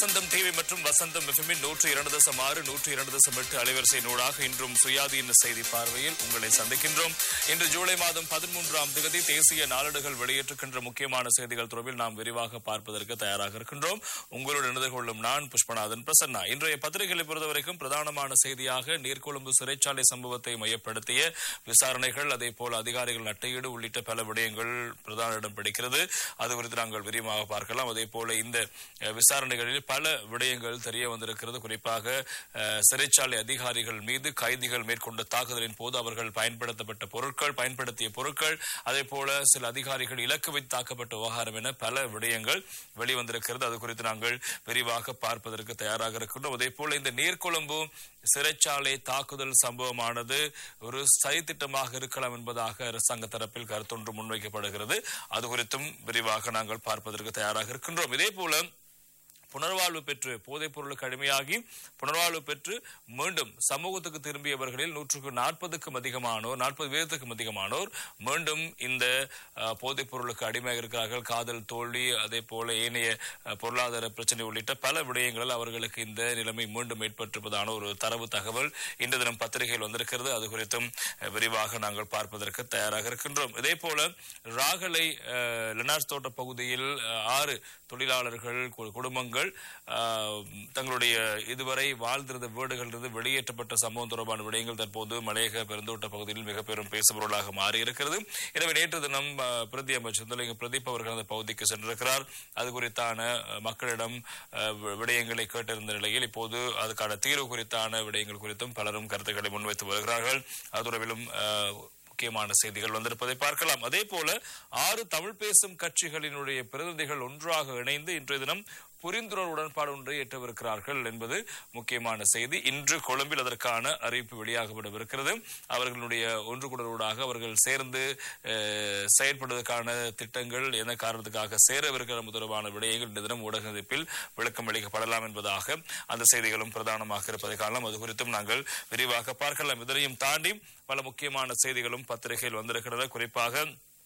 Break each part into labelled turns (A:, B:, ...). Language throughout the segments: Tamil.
A: வசந்தம் டிவி மற்றும் வசந்தம் எஃப்எம்மின் நூற்று இரண்டு தசம் ஆறு நூற்று இரண்டு தசம் எட்டு அலைவரிசை நூடாக இன்றும் சுயாதீன செய்தி பார்வையில் உங்களை சந்திக்கின்றோம் இன்று ஜூலை மாதம் பதிமூன்றாம் தேதி தேசிய நாளிதழ்கள் வெளியிட்டிருக்கின்ற முக்கியமான செய்திகள் தொடர்பில் நாம் விரிவாக பார்ப்பதற்கு தயாராக இருக்கின்றோம் உங்களோடு இணைந்து கொள்ளும் நான் புஷ்பநாதன் பிரசன்னா இன்றைய பத்திரிகைகளை பொறுத்தவரைக்கும் பிரதானமான செய்தியாக நீர்கொழும்பு சிறைச்சாலை சம்பவத்தை மையப்படுத்திய விசாரணைகள் அதே போல அதிகாரிகள் நட்டையீடு உள்ளிட்ட பல விடயங்கள் பிரதான இடம் பிடிக்கிறது அது குறித்து நாங்கள் விரிவாக பார்க்கலாம் அதே போல இந்த அஹ், விசாரணைகளில் பல விடயங்கள் தெரிய வந்திருக்கிறது குறிப்பாக அஹ், சிறைச்சாலை அதிகாரிகள் மீது கைதிகள் மேற்கொண்ட தாக்குதலின் போது அவர்கள் பயன்படுத்தப்பட்ட பொருட்கள் பயன்படுத்திய பொருட்கள் அதே போல சில அதிகாரிகள் இலக்கு வைத்து தாக்கப்பட்ட விவகாரம் என பல விடயங்கள் வெளிவந்திருக்கிறது அது குறித்து நாங்கள் விரிவாக பார்ப்பதற்கு தயாராக இருக்கின்றோம் அதே போல இந்த நீர்கொழும்பு சிறைச்சாலை தாக்குதல் சம்பவமானது ஒரு சதித்திட்டமாக இருக்கலாம் என்பதாக அரசாங்க தரப்பில் கருத்தொன்று முன்வைக்கப்படுகிறது அது குறித்தும் விரிவாக நாங்கள் பார்ப்பதற்கு தயாராக இருக்கின்றோம் இதே போல புனர்வாழ்வு பெற்று போதைப் பொருளுக்கு அடிமையாகி புனர்வாழ்வு பெற்று மீண்டும் சமூகத்துக்கு திரும்பியவர்களில் நூற்றுக்கு நாற்பதுக்கும் அதிகமானோர் நாற்பது வீதத்துக்கும் அதிகமானோர் மீண்டும் இந்த அஹ், போதைப் பொருளுக்கு அடிமையாக இருக்கிறார்கள் காதல் தோல்வி அதே போல ஏனைய அஹ், பொருளாதார பிரச்சனை உள்ளிட்ட பல விடயங்களில் அவர்களுக்கு இந்த நிலைமை மீண்டும் ஏற்பட்டிருப்பதான ஒரு தரவு தகவல் இன்று தினம் பத்திரிகையில் வந்திருக்கிறது அது குறித்தும் அஹ், விரிவாக நாங்கள் பார்ப்பதற்கு தயாராக இருக்கின்றோம் இதே போல ராகலை அஹ், லெனார்ஸ் தோட்ட பகுதியில் அஹ், ஆறு தொழிலாளர்கள் கு- குடும்பங்கள் ஆஹ், தங்களுடைய இதுவரை வாழ்ந்திருந்த வீடுகளிலிருந்து வெளியேற்றப்பட்ட சம்பவம் தொடர்பான விடயங்கள் தற்போது மலையக பெருந்தோட்ட பகுதியில் மிக பெரும் பேசுபொருளாக மாறியிருக்கிறது எனவே நேற்று தினம் ஆஹ், பிரதி அமைச்சர் சுந்தரலிங்க பிரதீப் அவர்கள் அந்த பகுதிக்கு சென்றிருக்கிறார் அது குறித்தான அஹ், மக்களிடம் அஹ், வி- விடயங்களை கேட்டிருந்த நிலையில் இப்போது அதுக்கான தீர்வு குறித்தான விடயங்கள் குறித்தும் பலரும் கருத்துக்களை முன்வைத்து வருகிறார்கள் அது தொடர்பிலும் ஆஹ், முக்கியமான செய்திகள் வந்திருப்பதை பார்க்கலாம் அதே போல ஆறு தமிழ் பேசும் கட்சிகளினுடைய பிரதிநிதிகள் ஒன்றாக இணைந்து இன்றைய தினம் புரிந்துணர்வு உடன்பாடு ஒன்றை ஏற்றவிருக்கிறார்கள் என்பது முக்கியமான செய்தி இன்று கொழும்பில் அதற்கான அறிவிப்பு வெளியாகப்படவிருக்கிறது அவர்களுடைய ஒன்று குடலூடாக அவர்கள் சேர்ந்து அஹ், செயற்படுவதற்கான திட்டங்கள் என்ன காரணத்துக்காக சேரவிருக்கிற தொடர்பான விடயங்கள் இன்று தினம் ஊடக சந்திப்பில் விளக்கம் அளிக்கப்படலாம் என்பதாக அந்த செய்திகளும் பிரதானமாக இருப்பதை காணலாம் அது குறித்தும் நாங்கள் விரிவாக பார்க்கலாம் இதனையும் தாண்டி பல முக்கியமான செய்திகளும் பத்திரிகையில் வந்திருக்கிறது குறிப்பாக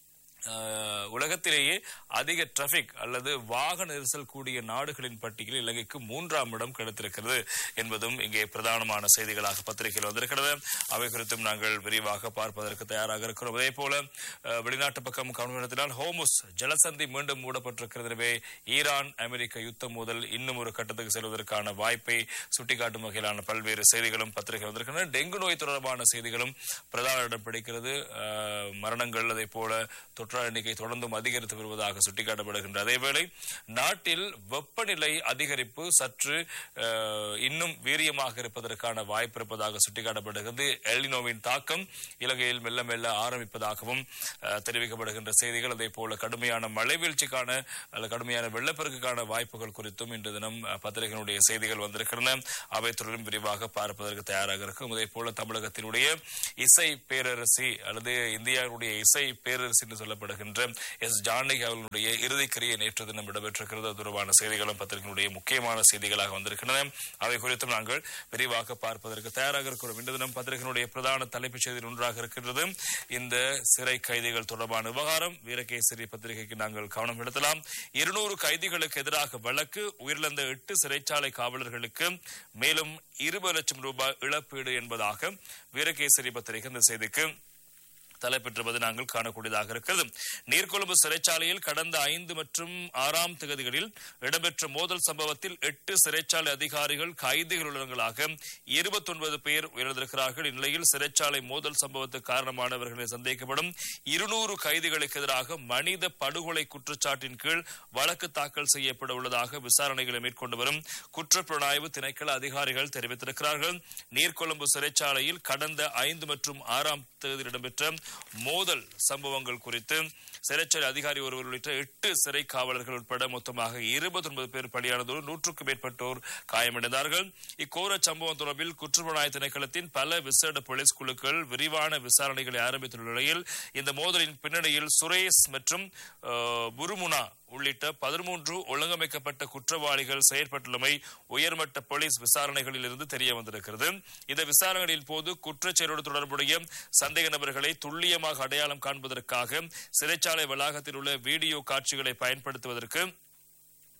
A: அஹ், உலகத்திலேயே அதிக டிராபிக் அல்லது வாகன நெரிசல் கூடிய நாடுகளின் பட்டியலில் இலங்கைக்கு மூன்றாம் இடம் கிடைத்திருக்கிறது என்பதும் இங்கே பிரதானமான செய்திகளாக பத்திரிகையில் வந்திருக்கிறது அவை குறித்தும் நாங்கள் விரிவாக பார்ப்பதற்கு தயாராக இருக்கிறோம் அதே போல அஹ், வெளிநாட்டு பக்கம் கவனம் செலுத்தினால் ஹோமுஸ் ஜலசந்தி மீண்டும் மூடப்பட்டிருக்கிறது எனவே ஈரான் அமெரிக்க யுத்தம் முதல் இன்னும் ஒரு கட்டத்துக்கு செல்வதற்கான வாய்ப்பை சுட்டிக்காட்டும் வகையிலான பல்வேறு செய்திகளும் பத்திரிகை வந்திருக்கின்றன டெங்கு நோய் தொடர்பான செய்திகளும் பிரதான இடம் பிடிக்கிறது அஹ், மரணங்கள் அதே போல தொற்று எண்ணிக்கை தொடர்ந்தும் அதிகரித்து வருவதாக சுட்டிக்காட்டப்படுகின்ற அதேவேளை நாட்டில் வெப்பநிலை அதிகரிப்பு சற்று அஹ், இன்னும் வீரியமாக இருப்பதற்கான வாய்ப்பு இருப்பதாக சுட்டிக்காட்டப்படுகிறது எல்னினோவின் தாக்கம் இலங்கையில் மெல்ல மெல்ல ஆரம்பிப்பதாகவும் அஹ், தெரிவிக்கப்படுகின்ற செய்திகள் அதே போல கடுமையான மழை வீழ்ச்சிக்கான அல்லது கடுமையான வெள்ளப்பெருக்குக்கான வாய்ப்புகள் குறித்தும் இன்று தினம் அஹ், பத்திரிகையினுடைய செய்திகள் வந்திருக்கின்றன அவை தொடரும் விரிவாக பார்ப்பதற்கு தயாராக இருக்கும் அதே போல தமிழகத்தினுடைய இசை பேரரசி அல்லது இந்தியாவுடைய இசை பேரரசி என்று சொல்லப்படுகின்ற எஸ் ஜானகி அவர்களுடைய இறுதிக்கிரியை நேற்று தினம் இடம்பெற்றிருக்கிறது அது தொடர்பான செய்திகளும் பத்திரிகையினுடைய முக்கியமான செய்திகளாக வந்திருக்கின்றன அவை குறித்தும் நாங்கள் விரிவாக பார்ப்பதற்கு தயாராக இருக்கிறோம் இன்று தினம் பத்திரிகையினுடைய பிரதான தலைப்புச் செய்தியில் ஒன்றாக இருக்கின்றது இந்த சிறை கைதிகள் தொடர்பான விவகாரம் வீரகேசரி பத்திரிகைக்கு நாங்கள் கவனம் செலுத்தலாம் இருநூறு கைதிகளுக்கு எதிராக வழக்கு உயிரிழந்த எட்டு சிறைச்சாலை காவலர்களுக்கு மேலும் இருபது லட்சம் ரூபாய் இழப்பீடு என்பதாக வீரகேசரி பத்திரிகை இந்த செய்திக்கு தலைப்பெற்றுவது நாங்கள் காணக்கூடியதாக இருக்கிறது நீர்கொழும்பு சிறைச்சாலையில் கடந்த ஐந்து மற்றும் ஆறாம் தேதிகளில் இடம்பெற்ற மோதல் சம்பவத்தில் எட்டு சிறைச்சாலை அதிகாரிகள் கைதிகள் உள்ளவர்களாக இருபத்தி ஒன்பது பேர் உயர்ந்திருக்கிறார்கள் இந்நிலையில் சிறைச்சாலை மோதல் சம்பவத்துக்கு காரணமானவர்களை சந்தேகிக்கப்படும் இருநூறு கைதிகளுக்கு எதிராக மனித படுகொலை குற்றச்சாட்டின் கீழ் வழக்கு தாக்கல் செய்யப்பட உள்ளதாக விசாரணைகளை மேற்கொண்டு வரும் குற்றப்புலனாய்வு திணைக்கள அதிகாரிகள் தெரிவித்திருக்கிறார்கள் நீர்கொழும்பு சிறைச்சாலையில் கடந்த ஐந்து மற்றும் ஆறாம் தேதியில் இடம்பெற்ற மோதல் சம்பவங்கள் குறித்து சிறைச்சாலை அதிகாரி ஒருவர் உள்ளிட்ட எட்டு சிறை காவலர்கள் உட்பட மொத்தமாக இருபத்தி ஒன்பது பேர் பலியானதோடு நூற்றுக்கும் மேற்பட்டோர் காயமடைந்தார்கள் இக்கோர சம்பவம் தொடர்பில் குற்றப்புலனாய்வு திணைக்களத்தின் பல விசேட போலீஸ் குழுக்கள் விரிவான விசாரணைகளை ஆரம்பித்துள்ள நிலையில் இந்த மோதலின் பின்னணியில் சுரேஷ் மற்றும் அஹ், புருமுனா உள்ளிட்ட பதிமூன்று ஒழுங்கமைக்கப்பட்ட குற்றவாளிகள் செயற்பட்டுள்ளமை உயர்மட்ட போலீஸ் விசாரணைகளில் இருந்து தெரிய வந்திருக்கிறது இந்த விசாரணைகளின் போது குற்றச்செயலோடு தொடர்புடைய சந்தேக நபர்களை துல்லியமாக அடையாளம் காண்பதற்காக சிறைச்சாலை வளாகத்தில் உள்ள வீடியோ காட்சிகளை பயன்படுத்துவதற்கு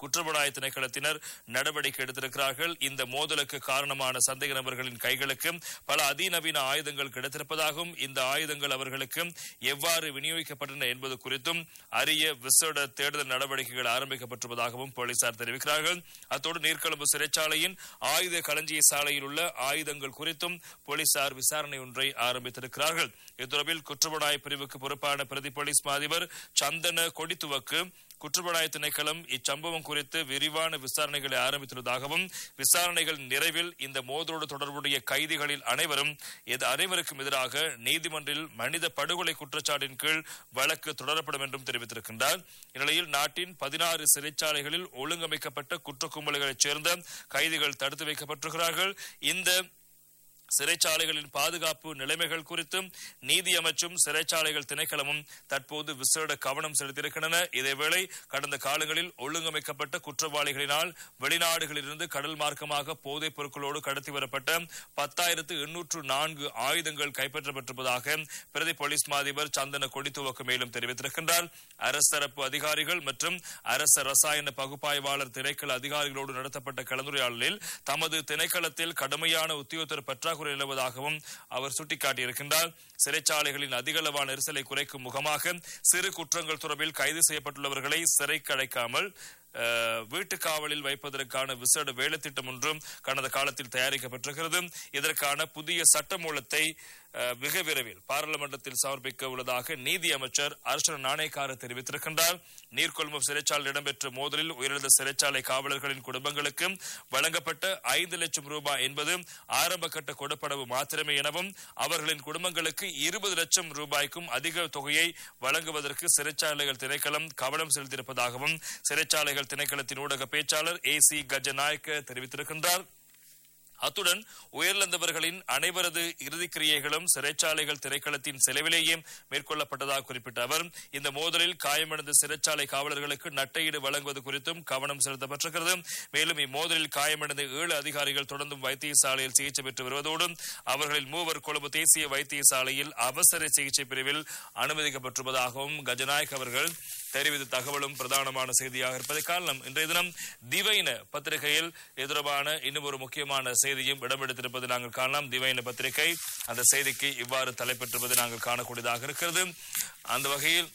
A: குற்றப்புலனாய்வு திணைக்களத்தினர் நடவடிக்கை எடுத்திருக்கிறார்கள் இந்த மோதலுக்கு காரணமான சந்தேக நபர்களின் கைகளுக்கு பல அதிநவீன ஆயுதங்கள் கிடைத்திருப்பதாகவும் இந்த ஆயுதங்கள் அவர்களுக்கு எவ்வாறு விநியோகிக்கப்பட்டன என்பது குறித்தும் அரிய விசேட தேடுதல் நடவடிக்கைகள் ஆரம்பிக்கப்பட்டிருப்பதாகவும் போலீசார் தெரிவிக்கிறார்கள் அத்தோடு நீர்கொழும்பு சிறைச்சாலையின் ஆயுத களஞ்சிய சாலையில் உள்ள ஆயுதங்கள் குறித்தும் போலீசார் விசாரணை ஒன்றை ஆரம்பித்திருக்கிறார்கள் இத்தொடர்பில் குற்றப்புலனாய்வு பிரிவுக்கு பொறுப்பான பிரதி போலீஸ் மாதிபர் சந்தன கொடித்துவக்கு குற்றப்புலனாய்வு திணைக்களம் இச்சம்பவம் குறித்து விரிவான விசாரணைகளை ஆரம்பித்துள்ளதாகவும் விசாரணைகள் நிறைவில் இந்த மோதலோடு தொடர்புடைய கைதிகளில் அனைவரும் இது அனைவருக்கும் எதிராக நீதிமன்றில் மனித படுகொலை குற்றச்சாட்டின் கீழ் வழக்கு தொடரப்படும் என்றும் தெரிவித்திருக்கின்றார் இந்நிலையில் நாட்டின் பதினாறு சிறைச்சாலைகளில் ஒழுங்கமைக்கப்பட்ட குற்ற கும்பல்களைச் சேர்ந்த கைதிகள் தடுத்து வைக்கப்பட்டிருக்கிறார்கள் இந்த சிறைச்சாலைகளின் பாதுகாப்பு நிலைமைகள் குறித்தும் நீதி அமைச்சும் சிறைச்சாலைகள் திணைக்களமும் தற்போது விசேட கவனம் செலுத்தியிருக்கின்றன இதேவேளை கடந்த காலங்களில் ஒழுங்கமைக்கப்பட்ட குற்றவாளிகளினால் வெளிநாடுகளிலிருந்து கடல் மார்க்கமாக போதைப் பொருட்களோடு கடத்தி வரப்பட்ட பத்தாயிரத்து எண்ணூற்று நான்கு ஆயுதங்கள் கைப்பற்றப்பட்டிருப்பதாக பிரதி போலீஸ் மாதிபர் சந்தன கொடித்துவக்கு மேலும் தெரிவித்திருக்கின்றார் அரசரப்பு அதிகாரிகள் மற்றும் அரச ரசாயன பகுப்பாய்வாளர் திணைக்கள அதிகாரிகளோடு நடத்தப்பட்ட கலந்துரையாடலில் தமது திணைக்களத்தில் கடுமையான உத்தியோகத்தர் பற்றாக்குறை நிலவுவதாகவும் அவர் சுட்டிக்காட்டியிருக்கின்றார் சிறைச்சாலைகளின் அதிகளவான நெரிசலை குறைக்கும் முகமாக சிறு குற்றங்கள் தொடர்பில் கைது செய்யப்பட்டுள்ளவர்களை சிறைக்கு அடைக்காமல் அஹ், வீட்டு காவலில் வைப்பதற்கான விசேட வேலை திட்டம் ஒன்றும் கடந்த காலத்தில் தயாரிக்கப்பட்டிருக்கிறது இதற்கான புதிய சட்டமூலத்தை அஹ், மிக விரைவில் பாராளுமன்றத்தில் சமர்ப்பிக்க உள்ளதாக நீதி அமைச்சர் அர்ச்சன நாணயக்கார தெரிவித்திருக்கின்றார் நீர்கொழும்பு சிறைச்சாலையில் இடம்பெற்ற மோதலில் உயிரிழந்த சிறைச்சாலை காவலர்களின் குடும்பங்களுக்கு வழங்கப்பட்ட ஐந்து லட்சம் ரூபாய் என்பது ஆரம்ப கட்ட கொடுப்பனவு மாத்திரமே எனவும் அவர்களின் குடும்பங்களுக்கு இருபது லட்சம் ரூபாய்க்கும் அதிக தொகையை வழங்குவதற்கு சிறைச்சாலைகள் திணைக்களம் கவனம் செலுத்தியிருப்பதாகவும் சிறைச்சாலைகள் திணைக்களத்தின் ஊடக பேச்சாளர் ஏ சி கஜநாயக்க தெரிவித்திருக்கின்றார் அத்துடன் உயிரிழந்தவர்களின் அனைவரது இறுதிக் கிரியைகளும் சிறைச்சாலைகள் திரைக்களத்தின் செலவிலேயே மேற்கொள்ளப்பட்டதாக குறிப்பிட்ட அவர் இந்த மோதலில் காயமடைந்த சிறைச்சாலை காவலர்களுக்கு நட்டையீடு வழங்குவது குறித்தும் கவனம் செலுத்தப்பட்டிருக்கிறது மேலும் இம்மோதலில் காயமடைந்த ஏழு அதிகாரிகள் தொடர்ந்தும் வைத்தியசாலையில் சிகிச்சை பெற்று வருவதோடு அவர்களில் மூவர் கொழும்பு தேசிய வைத்தியசாலையில் அவசர சிகிச்சை பிரிவில் அனுமதிக்கப்பட்டிருப்பதாகவும் கஜநாயக் அவர்கள் தெரிவித்த தகவலும் பிரதானமான செய்தியாக இருப்பதை காரணம் இன்றைய தினம் திவைன பத்திரிகையில் இது தொடர்பான இன்னும் ஒரு முக்கியமான செய்தியும் இடம்பெடுத்திருப்பதை நாங்கள் காணலாம் திவைன பத்திரிகை அந்த செய்திக்கு இவ்வாறு தலைப்பெற்றிருப்பதை நாங்கள் காணக்கூடியதாக இருக்கிறது அந்த வகையில்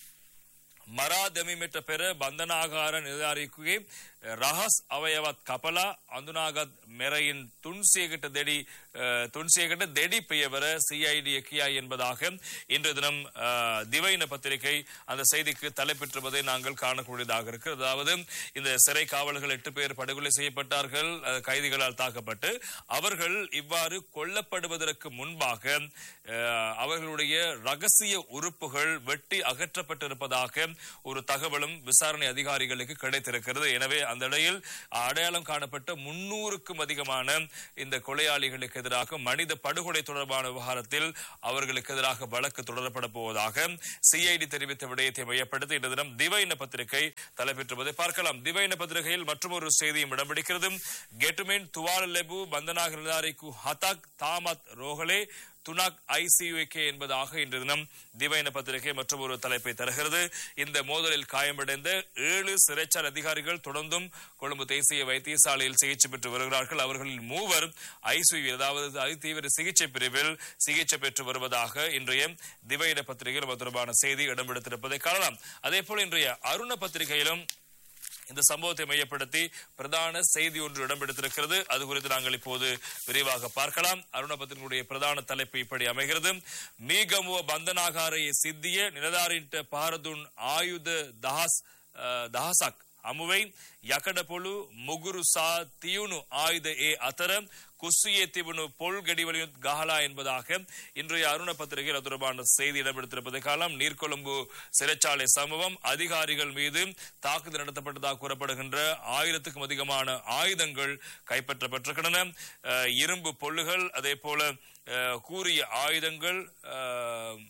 A: මරාදැමීමට පෙර බන්ධනාගාර නිලධාරියෙකුගේ රහස් අවයවත් කපලා අඳුනාගත් මෙරයින් තුන්සියකට දෙඩි துன்சியகட்ட தெடி பெயவர சிஐடி கியாய் என்பதாக இன்று தினம் அஹ், திவைன பத்திரிகை அந்த செய்திக்கு தலைப்பெற்றுவதை நாங்கள் காணக்கூடியதாக இருக்கு அதாவது இந்த சிறை காவலர்கள் எட்டு பேர் படுகொலை செய்யப்பட்டார்கள் அஹ், கைதிகளால் தாக்கப்பட்டு அவர்கள் இவ்வாறு கொல்லப்படுவதற்கு முன்பாக அஹ், அவர்களுடைய ரகசிய உறுப்புகள் வெட்டி அகற்றப்பட்டிருப்பதாக ஒரு தகவலும் விசாரணை அதிகாரிகளுக்கு கிடைத்திருக்கிறது எனவே அந்த இடையில் அடையாளம் காணப்பட்ட முன்னூறுக்கும் அதிகமான இந்த கொலையாளிகளுக்கு எதிராக மனித படுகொலை தொடர்பான விவகாரத்தில் அவர்களுக்கு எதிராக வழக்கு தொடரப்பட போவதாக சிஐடி தெரிவித்த விடயத்தை மையப்படுத்தி இன்று தினம் திவைன பத்திரிகை தலைப்பெற்றுவதை பார்க்கலாம் திவைன பத்திரிகையில் மற்றொரு செய்தியும் இடம் பிடிக்கிறது கெட்டுமென் துவால லெபு பந்தனாக நிலாரிக்கு ஹதாக் தாமத் ரோகலே துனாக் ஐசியுகே என்பதாக இன்று தினம் திவைன பத்திரிகை மற்றும் ஒரு தலைப்பை தருகிறது இந்த மோதலில் காயமடைந்த ஏழு சிறைச்சாலை அதிகாரிகள் தொடர்ந்தும் கொழும்பு தேசிய வைத்தியசாலையில் சிகிச்சை பெற்று வருகிறார்கள் அவர்களில் மூவர் ஐசியு அதாவது அதிதீவிர சிகிச்சை பிரிவில் சிகிச்சை பெற்று வருவதாக இன்றைய திவைன பத்திரிகையில் அது தொடர்பான செய்தி இடம்பெடுத்திருப்பதை காணலாம் அதே போல இன்றைய அருண பத்திரிகையிலும் இந்த சம்பவத்தை மையப்படுத்தி பிரதான செய்தி ஒன்று இடம்பெடுத்திருக்கிறது அது குறித்து நாங்கள் இப்போது விரிவாக பார்க்கலாம் அருணபத்தினுடைய பிரதான தலைப்பு இப்படி அமைகிறது மீகமுவ பந்தனாகாரைய சித்திய நிலதாரின்ට பாரதுன் ஆயுத தஹස් அஹ், தஹසක් අමුවෙයි යකඩ පොළු මුගුරු සා තියුණු ආயுத ඒ අතර குஸ்ஸியே திபுனு பொல் கெடிவலியும் கஹலா என்பதாக இன்றைய அருண பத்திரிகையில் அது தொடர்பான செய்தி இடம்பெடுத்திருப்பதை காலம் நீர்கொழும்பு சிறைச்சாலை சம்பவம் அதிகாரிகள் மீது தாக்குதல் நடத்தப்பட்டதாக கூறப்படுகின்ற ஆயிரத்துக்கும் அதிகமான ஆயுதங்கள் கைப்பற்றப்பட்டிருக்கின்றன அஹ், இரும்பு பொல்லுகள் அதே போல அஹ், கூரிய ஆயுதங்கள் அஹ்,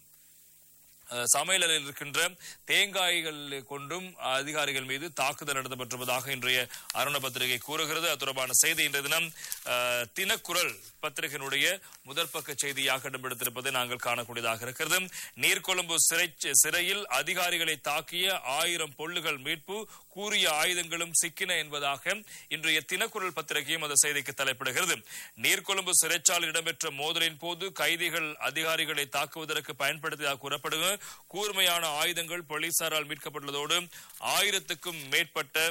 A: அஹ், சமையலறையில் இருக்கின்ற தேங்காய்கள் கொண்டும் அதிகாரிகள் மீது தாக்குதல் நடத்தப்பட்டிருப்பதாக இன்றைய அருண பத்திரிகை கூறுகிறது அது தொடர்பான செய்தி இன்றைய தினம் அஹ், தினக்குரல் பத்திரிகையினுடைய முதற் பக்க செய்தியாக இடம்பெடுத்திருப்பதை நாங்கள் காணக்கூடியதாக இருக்கிறது நீர்கொழும்பு சிறை சிறையில் அதிகாரிகளை தாக்கிய ஆயிரம் பொல்லுகள் மீட்பு கூறிய ஆயுதங்களும் சிக்கின என்பதாக இன்றைய தினக்குரல் பத்திரிகையும் அந்த செய்திக்கு தலைப்பிடுகிறது நீர்கொழும்பு சிறைச்சாலையில் இடம்பெற்ற மோதலின் போது கைதிகள் அதிகாரிகளை தாக்குவதற்கு பயன்படுத்தியதாக கூறப்படுகிற கூர்மையான ஆயுதங்கள் போலீசாரால் மீட்கப்பட்டுள்ளதோடு ஆயிரத்துக்கும் மேற்பட்ட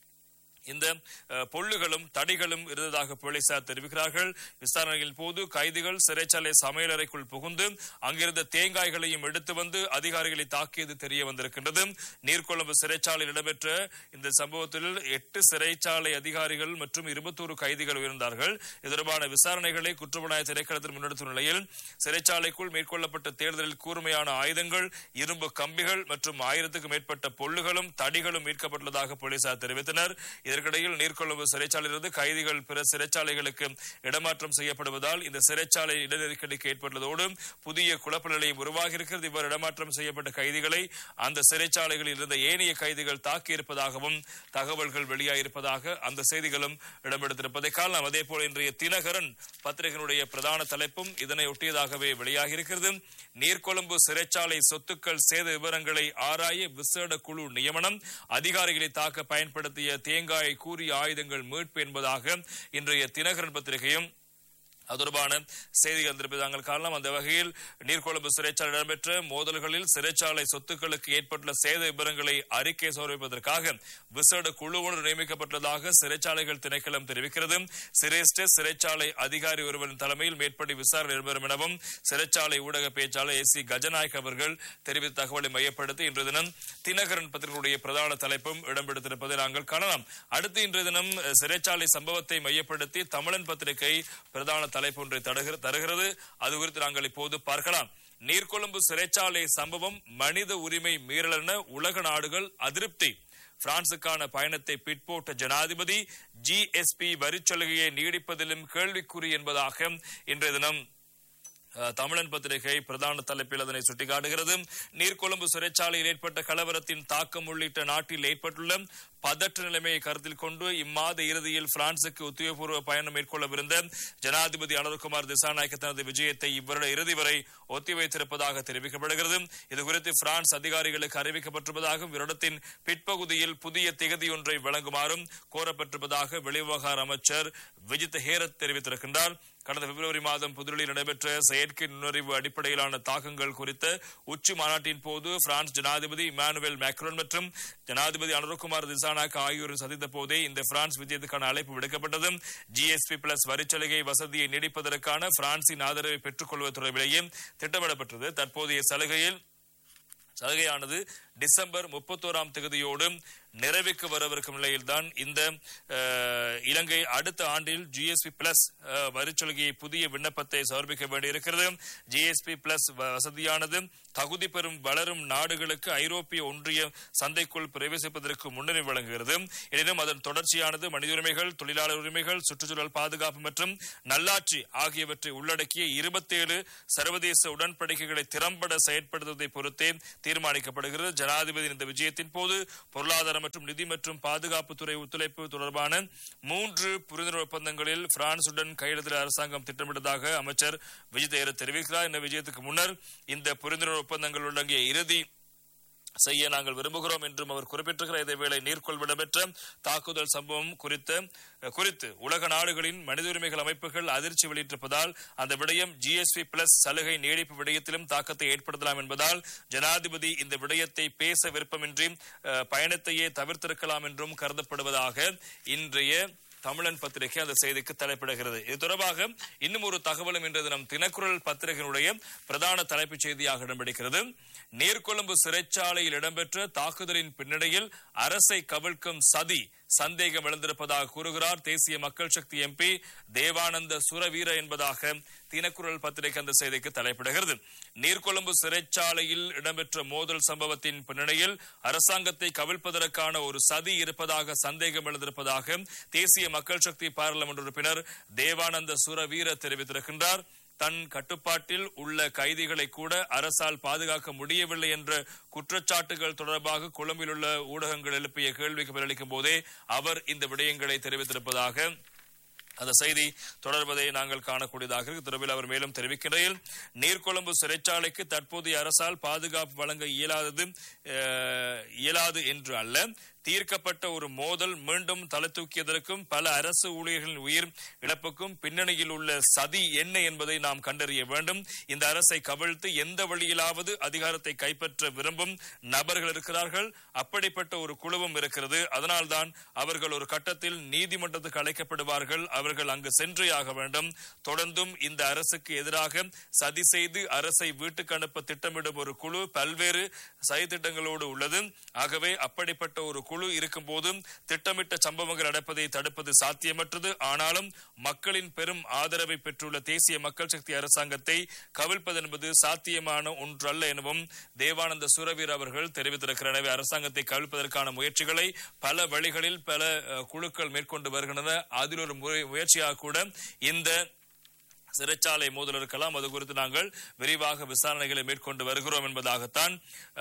A: இந்த அஹ், பொல்லுகளும் தடிகளும் இருந்ததாக போலீசார் தெரிவிக்கிறார்கள் விசாரணையின் போது கைதிகள் சிறைச்சாலை சமையலறைக்குள் புகுந்து அங்கிருந்த தேங்காய்களையும் எடுத்து வந்து அதிகாரிகளை தாக்கியது தெரிய வந்திருக்கின்றது நீர்கொழும்பு சிறைச்சாலையில் இடம்பெற்ற இந்த சம்பவத்தில் எட்டு சிறைச்சாலை அதிகாரிகள் மற்றும் இருபத்தோரு கைதிகள் உயர்ந்தார்கள் இது தொடர்பான விசாரணைகளை குற்றப்புலனாய்வு திணைக்களத்தில் முன்னெடுத்துள்ள நிலையில் சிறைச்சாலைக்குள் மேற்கொள்ளப்பட்ட தேர்தலில் கூர்மையான ஆயுதங்கள் இரும்பு கம்பிகள் மற்றும் ஆயிரத்துக்கும் மேற்பட்ட பொல்லுகளும் தடிகளும் மீட்கப்பட்டுள்ளதாக போலீசார் தெரிவித்தனர் இதற்கிடையில் நீர்கொழும்பு சிறைச்சாலையிலிருந்து கைதிகள் பிற சிறைச்சாலைகளுக்கு இடமாற்றம் செய்யப்படுவதால் இந்த சிறைச்சாலை இடநெருக்கடிக்கு ஏற்பட்டுள்ளதோடு புதிய குழப்ப நிலையம் உருவாகி இருக்கிறது இவ்வாறு இடமாற்றம் செய்யப்பட்ட கைதிகளை அந்த சிறைச்சாலைகளில் இருந்த ஏனைய கைதிகள் தாக்கியிருப்பதாகவும் தகவல்கள் வெளியாயிருப்பதாக அந்த செய்திகளும் இடம்பெடுத்திருப்பதை காணலாம் அதே போல இன்றைய தினகரன் பத்திரிகையினுடைய பிரதான தலைப்பும் இதனை ஒட்டியதாகவே வெளியாகியிருக்கிறது நீர்கொழும்பு சிறைச்சாலை சொத்துக்கள் சேத விவரங்களை ஆராய விசேட குழு நியமனம் அதிகாரிகளை தாக்க பயன்படுத்திய தேங்காய் கூறிய ஆயுதங்கள் மீட்பு என்பதாக இன்றைய தினகரன் பத்திரிகையும் அது தொடர்பான செய்திகள் வந்திருப்பதை நாங்கள் காணலாம் அந்த வகையில் நீர்கொழும்பு சிறைச்சாலை இடம்பெற்ற மோதல்களில் சிறைச்சாலை சொத்துக்களுக்கு ஏற்பட்டுள்ள சேத விவரங்களை அறிக்கை சமர்ப்பிப்பதற்காக விசேட குழு ஒன்று நியமிக்கப்பட்டுள்ளதாக சிறைச்சாலைகள் திணைக்களம் தெரிவிக்கிறது சிரேஷ்ட சிறைச்சாலை அதிகாரி ஒருவரின் தலைமையில் மேற்படி விசாரணை நடைபெறும் எனவும் சிறைச்சாலை ஊடக பேச்சாளர் எஸ் சி கஜநாயக் அவர்கள் தெரிவித்த தகவலை மையப்படுத்தி இன்று தினம் தினகரன் பத்திரிகையுடைய பிரதான தலைப்பும் இடம்பெடுத்திருப்பதை நாங்கள் காணலாம் அடுத்து இன்றைய தினம் அஹ், சிறைச்சாலை சம்பவத்தை மையப்படுத்தி தமிழன் பத்திரிகை பிரதான தலைப்பு ஒன்றை தருகிற- தருகிறது அது குறித்து நாங்கள் இப்போது பார்க்கலாம் நீர்கொழும்பு சிறைச்சாலை சம்பவம் மனித உரிமை மீறல் என உலக நாடுகள் அதிருப்தி பிரான்சுக்கான பயணத்தை பிற்போட்ட ஜனாதிபதி ஜிஎஸ்பி வரிச்சலுகையை நீடிப்பதிலும் கேள்விக்குறி என்பதாக இன்றைய தினம் அஹ், தமிழன் பத்திரிகை பிரதான தலைப்பில் அதனை சுட்டிக்காட்டுகிறது நீர்கொழும்பு சிறைச்சாலையில் ஏற்பட்ட கலவரத்தின் தாக்கம் உள்ளிட்ட நாட்டில் ஏற்பட்டுள்ள பதற்ற நிலைமையை கருத்தில் கொண்டு இம்மாத இறுதியில் பிரான்சுக்கு உத்தியோகபூர்வ பயணம் மேற்கொள்ளவிருந்த ஜனாதிபதி அனுர்குமார் திசாநாயக்க தனது விஜயத்தை இவ்வருட இறுதி வரை ஒத்திவைத்திருப்பதாக தெரிவிக்கப்படுகிறது இதுகுறித்து பிரான்ஸ் அதிகாரிகளுக்கு அறிவிக்கப்பட்டிருப்பதாகவும் இவ்விடத்தின் பிற்பகுதியில் புதிய திகதி ஒன்றை வழங்குமாறும் கோரப்பட்டிருப்பதாக வெளிவிவகார அமைச்சர் விஜித் ஹேரத் தெரிவித்திருக்கின்றார் கடந்த பிப்ரவரி மாதம் புதுடில்லியில் நடைபெற்ற செயற்கை நுண்ணறிவு அடிப்படையிலான தாக்கங்கள் குறித்த உச்சி மாநாட்டின் போது பிரான்ஸ் ஜனாதிபதி இமானுவேல் மேக்ரோன் மற்றும் ஜனாதிபதி அனுரகுமார் திசானாக் ஆகியோரும் சந்தித்த போதே இந்த பிரான்ஸ் விஜயத்துக்கான அழைப்பு விடுக்கப்பட்டது ஜிஎஸ்பி பிளஸ் வரிச்சலுகை வசதியை நீடிப்பதற்கான பிரான்சின் ஆதரவை பெற்றுக் கொள்வது தொடர்பிலேயே திட்டமிடப்பட்டது தற்போதைய சலுகையில் சலுகையானது டிசம்பர் முப்பத்தோராம் தேதியோடு நிறைவுக்கு வரவிருக்கும் நிலையில்தான் இந்த அஹ், இலங்கை அடுத்த ஆண்டில் ஜிஎஸ்பி பிளஸ் வரிச்சலுகையை புதிய விண்ணப்பத்தை சமர்ப்பிக்க வேண்டியிருக்கிறது ஜிஎஸ்பி பிளஸ் வசதியானது தகுதி பெறும் வளரும் நாடுகளுக்கு ஐரோப்பிய ஒன்றிய சந்தைக்குள் பிரவேசிப்பதற்கு முன்னுரிமை வழங்குகிறது எனினும் அதன் தொடர்ச்சியானது மனித உரிமைகள் தொழிலாளர் உரிமைகள் சுற்றுச்சூழல் பாதுகாப்பு மற்றும் நல்லாட்சி ஆகியவற்றை உள்ளடக்கிய இருபத்தேழு சர்வதேச உடன்படிக்கைகளை திறம்பட செயற்படுத்துவதை பொறுத்தே தீர்மானிக்கப்படுகிறது ஜனாதிபதி இந்த விஜயத்தின் போது பொருளாதார மற்றும் நிதி மற்றும் பாதுகாப்புத்துறை ஒத்துழைப்பு தொடர்பான மூன்று புரிந்துணர்வு ஒப்பந்தங்களில் பிரான்சுடன் கையெழுத்திட அரசாங்கம் திட்டமிட்டதாக அமைச்சர் விஜய் தேர தெரிவிக்கிறார் இந்த விஜயத்துக்கு முன்னர் இந்த புரிந்துணர்வு ஒப்பந்தங்கள் உள்ளடங்கிய இறுதி செய்ய நாங்கள் விரும்புகிறோம் என்றும் அவர் குறிப்பிட்டிருக்கிறார் இதேவேளை நீர்கொள் இடம்பெற்ற தாக்குதல் சம்பவம் குறித்த குறித்து உலக நாடுகளின் மனித உரிமைகள் அமைப்புகள் அதிர்ச்சி வெளியிட்டிருப்பதால் அந்த விடயம் ஜிஎஸ்பி பிளஸ் சலுகை நீடிப்பு விடயத்திலும் தாக்கத்தை ஏற்படுத்தலாம் என்பதால் ஜனாதிபதி இந்த விடயத்தை பேச விருப்பமின்றி அஹ், பயணத்தையே தவிர்த்திருக்கலாம் என்றும் கருதப்படுவதாக இன்றைய தமிழன் பத்திரிகை அந்த செய்திக்கு தலைப்பிடுகிறது இது தொடர்பாக இன்னும் ஒரு தகவலும் இன்று தினம் தினக்குரல் பத்திரிகையினுடைய பிரதான தலைப்புச் செய்தியாக இடம்பிடிக்கிறது நீர்கொழும்பு சிறைச்சாலையில் இடம்பெற்ற தாக்குதலின் பின்னணியில் அரசை கவிழ்க்கும் சதி சந்தேகம் எழுந்திருப்பதாக கூறுகிறார் தேசிய மக்கள் சக்தி எம்பி தேவானந்த சுரவீர என்பதாக தினக்குரல் பத்திரிகை அந்த செய்திக்கு தலைப்பிடுகிறது நீர்கொழும்பு சிறைச்சாலையில் இடம்பெற்ற மோதல் சம்பவத்தின் பின்னணியில் அரசாங்கத்தை கவிழ்ப்பதற்கான ஒரு சதி இருப்பதாக சந்தேகம் எழுந்திருப்பதாக தேசிய மக்கள் சக்தி பாராளுமன்ற உறுப்பினர் தேவானந்த சுரவீர தெரிவித்திருக்கின்றார் தன் கட்டுப்பாட்டில் உள்ள கைதிகளை கூட அரசால் பாதுகாக்க முடியவில்லை என்ற குற்றச்சாட்டுகள் தொடர்பாக கொழும்பில் உள்ள ஊடகங்கள் எழுப்பிய கேள்விக்கு பதிலளிக்கும் போதே அவர் இந்த விடயங்களை தெரிவித்திருப்பதாக அந்த செய்தி தொடர்வதை நாங்கள் காணக்கூடியதாக இருக்கு. தொடர்பில் அவர் மேலும் தெரிவிக்கிறையில் நீர்கொழும்பு சிறைச்சாலைக்கு தற்போதைய அரசால் பாதுகாப்பு வழங்க இயலாதது அஹ், இயலாது என்று அல்ல தீர்க்கப்பட்ட ஒரு மோதல் மீண்டும் தலை தூக்கியதற்கும் பல அரசு ஊழியர்களின் உயிர் இழப்புக்கும் பின்னணியில் உள்ள சதி என்ன என்பதை நாம் கண்டறிய வேண்டும் இந்த அரசை கவிழ்த்து எந்த வழியிலாவது அதிகாரத்தை கைப்பற்ற விரும்பும் நபர்கள் இருக்கிறார்கள் அப்படிப்பட்ட ஒரு குழுவும் இருக்கிறது அதனால்தான் அவர்கள் ஒரு கட்டத்தில் நீதிமன்றத்துக்கு அழைக்கப்படுவார்கள் அவர்கள் அங்கு சென்றே ஆக வேண்டும் தொடர்ந்தும் இந்த அரசுக்கு எதிராக சதி செய்து அரசை வீட்டுக்கு அனுப்ப திட்டமிடும் ஒரு குழு பல்வேறு சதித்திட்டங்களோடு உள்ளது ஆகவே அப்படிப்பட்ட ஒரு குழு இருக்கும் போதும் திட்டமிட்ட சம்பவங்கள் நடப்பதை தடுப்பது சாத்தியமற்றது ஆனாலும் மக்களின் பெரும் ஆதரவை பெற்றுள்ள தேசிய மக்கள் சக்தி அரசாங்கத்தை கவிழ்ப்பது என்பது சாத்தியமான ஒன்றல்ல எனவும் தேவானந்த சுரவீர் அவர்கள் தெரிவித்திருக்கிறார் எனவே அரசாங்கத்தை கவிழ்ப்பதற்கான முயற்சிகளை பல வழிகளில் பல அஹ், குழுக்கள் மேற்கொண்டு வருகின்றன அதில் ஒரு முறை- முயற்சியாக கூட இந்த சிறைச்சாலை மோதல் இருக்கலாம் அது குறித்து நாங்கள் விரிவாக விசாரணைகளை மேற்கொண்டு வருகிறோம் என்பதாகத்தான்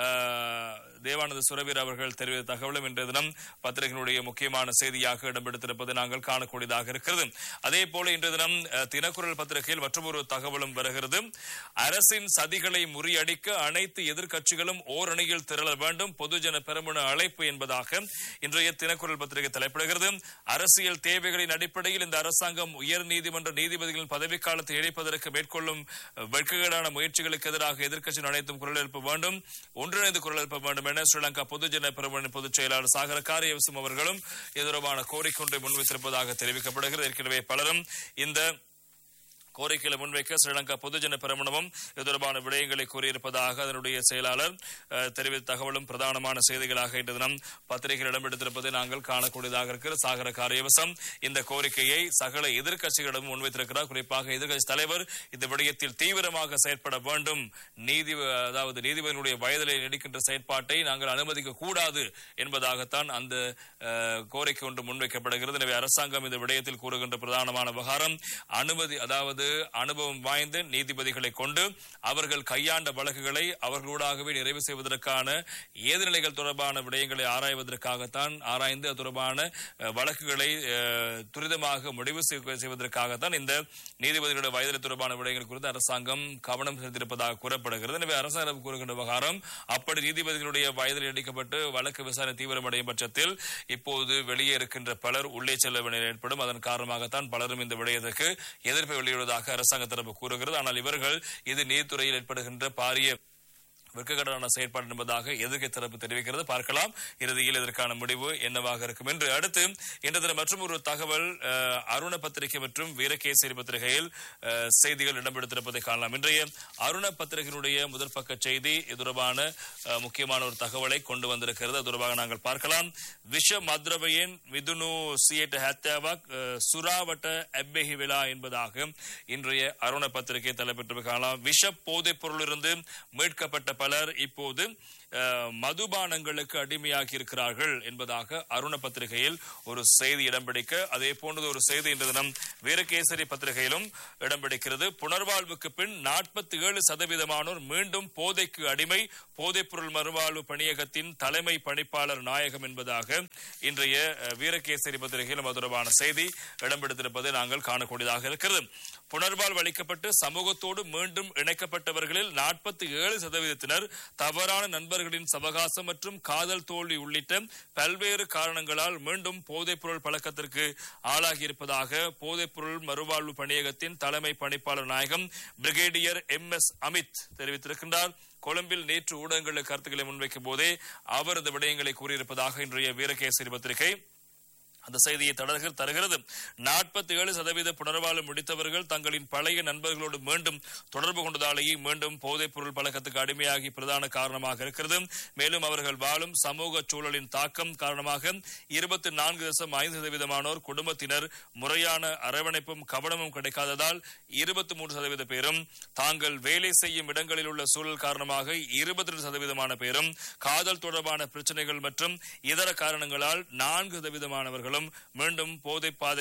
A: ஆஹ், தேவானந்த சுரவீர் அவர்கள் தெரிவித்த தகவலும் இன்றைய தினம் பத்திரிகையினுடைய முக்கியமான செய்தியாக இடம்பெடுத்திருப்பதை நாங்கள் காணக்கூடியதாக இருக்கிறது அதே போல இன்றைய தினம் அஹ், தினக்குரல் பத்திரிகையில் மற்றொரு தகவலும் வருகிறது அரசின் சதிகளை முறியடிக்க அனைத்து எதிர்க்கட்சிகளும் ஓரணியில் திரள வேண்டும் பொதுஜன பெருமுன அழைப்பு என்பதாக இன்றைய தினக்குரல் பத்திரிகை தலைப்பிடுகிறது அரசியல் தேவைகளின் அடிப்படையில் இந்த அரசாங்கம் உயர் நீதிமன்ற நீதிபதிகளின் பதவிக்காலத்தை இணைப்பதற்கு மேற்கொள்ளும் அஹ், வெட்கக்கேடான முயற்சிகளுக்கு எதிராக எதிர்க்கட்சிகள் அனைத்தும் குரல் எழுப்ப வேண்டும் ஒன்றிணைந்து குரல் எழுப்ப வேண்டும் என ஸ்ரீலங்கா பொதுஜன பெருமனின் பொதுச் செயலாளர் சாகர காரியவசம் அவர்களும் இது தொடர்பான கோரிக்கை ஒன்றை முன்வைத்திருப்பதாக தெரிவிக்கப்படுகிறது ஏற்கனவே பலரும் இந்த கோரிக்கைகளை முன்வைக்க ஸ்ரீலங்கா பொதுஜன பெரமுனவும் இது தொடர்பான விடயங்களை கூறியிருப்பதாக அதனுடைய செயலாளர் அஹ், தெரிவித்த தகவலும் பிரதானமான செய்திகளாக இன்று தினம் பத்திரிகையில் இடம்பெடுத்திருப்பதை நாங்கள் காணக்கூடியதாக இருக்கிற சாகர காரியவசம் இந்த கோரிக்கையை சகல எதிர்க்கட்சிகளிடம் முன்வைத்திருக்கிறார் குறிப்பாக எதிர்க்கட்சி தலைவர் இந்த விடயத்தில் தீவிரமாக செயற்பட வேண்டும் நீதி அதாவது நீதிபதியினுடைய வயதிலே நீடிக்கின்ற செயற்பாட்டை நாங்கள் அனுமதிக்க கூடாது என்பதாகத்தான் அந்த அஹ், கோரிக்கை ஒன்று முன்வைக்கப்படுகிறது எனவே அரசாங்கம் இந்த விடயத்தில் கூறுகின்ற பிரதானமான விவகாரம் அனுமதி அதாவது அனுபவம் வாய்ந்த நீதிபதிகளை கொண்டு அவர்கள் கையாண்ட வழக்குகளை அவர்களூடாகவே நிறைவு செய்வதற்கான ஏதுநிலைகள் தொடர்பான விடயங்களை ஆராய்வதற்காகத்தான் ஆராய்ந்து அது தொடர்பான அஹ், வழக்குகளை அஹ், துரிதமாக முடிவு செய்வ- செய்வதற்காகத்தான் இந்த நீதிபதிகளுடைய வயதில் தொடர்பான விடயங்கள் குறித்து அரசாங்கம் கவனம் செலுத்தியிருப்பதாக கூறப்படுகிறது எனவே அரசாங்கம் கூறுகின்ற விவகாரம் அப்படி நீதிபதிகளுடைய வயதில் இடிக்கப்பட்டு வழக்கு விசாரணை தீவிரமடையும் பட்சத்தில் இப்போது வெளியே இருக்கின்ற பலர் உள்ளே செல்ல வேண்டிய ஏற்படும் அதன் காரணமாகத்தான் பலரும் இந்த விடயத்துக்கு எதிர்ப்பை வெளியிடுவதாக அரசாங்க தரப்பு கூறுகிறது ஆனால் இவர்கள் இது நீதித்துறையில் ஏற்படுகின்ற பாரிய வெட்கக்கடனான செயற்பாடு என்பதாக எதிர்க்கை தரப்பு தெரிவிக்கிறது பார்க்கலாம் இறுதியில் இதற்கான முடிவு என்னவாக இருக்கும் என்று அடுத்து இன்று தினம் மற்றும் ஒரு தகவல் அஹ், அருண பத்திரிகை மற்றும் வீரகேசரி பத்திரிகையில் அஹ், செய்திகள் இடம்பெடுத்திருப்பதை காணலாம் இன்றைய அருண பத்திரிகையினுடைய முதல் பக்க செய்தி இது தொடர்பான அஹ், முக்கியமான ஒரு தகவலை கொண்டு வந்திருக்கிறது அது தொடர்பாக நாங்கள் பார்க்கலாம் விஷ மத்ரவையின் மிதுனு சியேட் ஹத்யாவாக் அஹ், சுராவட்ட எப்பெஹி விழா என்பதாக இன்றைய அருண பத்திரிகை தலைப்பெற்று காணலாம் விஷ போதைப் பொருளிலிருந்து மீட்கப்பட்ட பலர் இப்போது அஹ், மதுபானங்களுக்கு அடிமையாகி இருக்கிறார்கள் என்பதாக அருண பத்திரிகையில் ஒரு செய்தி இடம் பிடிக்க அதே போன்றது ஒரு செய்தி இன்று தினம் வீரகேசரி பத்திரிகையிலும் இடம் பிடிக்கிறது புனர்வாழ்வுக்கு பின் நாற்பத்தி ஏழு சதவீதமானோர் மீண்டும் போதைக்கு அடிமை போதைப்பொருள் மறுவாழ்வு பணியகத்தின் தலைமை பணிப்பாளர் நாயகம் என்பதாக இன்றைய அஹ், வீரகேசரி பத்திரிகையில் அது தொடர்பான செய்தி இடம்பெடுத்திருப்பதை நாங்கள் காணக்கூடியதாக இருக்கிறது புனர்வாழ்வு அளிக்கப்பட்டு சமூகத்தோடு மீண்டும் இணைக்கப்பட்டவர்களில் நாற்பத்தி ஏழு சதவீதத்தினர் தவறான நண்பர்களின் சவகாசம் மற்றும் காதல் தோல்வி உள்ளிட்ட பல்வேறு காரணங்களால் மீண்டும் போதைப்பொருள் பழக்கத்திற்கு ஆளாகியிருப்பதாக போதைப்பொருள் மறுவாழ்வு பணியகத்தின் தலைமை பணிப்பாளர் நாயகம் பிரிகேடியர் எம் எஸ் அமித் தெரிவித்திருக்கின்றார் கொழும்பில் நேற்று ஊடகங்களுக்கு கருத்துக்களை முன்வைக்கும் போதே அவர் இந்த விடயங்களை கூறியிருப்பதாக இன்றைய வீரகேசரி பத்திரிகை அந்த செய்தியை தொடர்கிறது தருகிறது நாற்பத்தி ஏழு சதவீத புனர்வாழ்வு முடித்தவர்கள் தங்களின் பழைய நண்பர்களோடு மீண்டும் தொடர்பு கொண்டதாலேயே மீண்டும் போதைப் பொருள் பழக்கத்துக்கு அடிமையாகி பிரதான காரணமாக இருக்கிறது மேலும் அவர்கள் வாழும் சமூக சூழலின் தாக்கம் காரணமாக இருபத்தி நான்கு தசம் ஐந்து சதவீதமானோர் குடும்பத்தினர் முறையான அரவணைப்பும் கவனமும் கிடைக்காததால் இருபத்தி மூன்று சதவீத பேரும் தாங்கள் வேலை செய்யும் இடங்களில் உள்ள சூழல் காரணமாக இருபத்தி ரெண்டு சதவீதமான பேரும் காதல் தொடர்பான பிரச்சனைகள் மற்றும் இதர காரணங்களால் நான்கு சதவீதமானவர்களும் மீண்டும் போதை பாதையை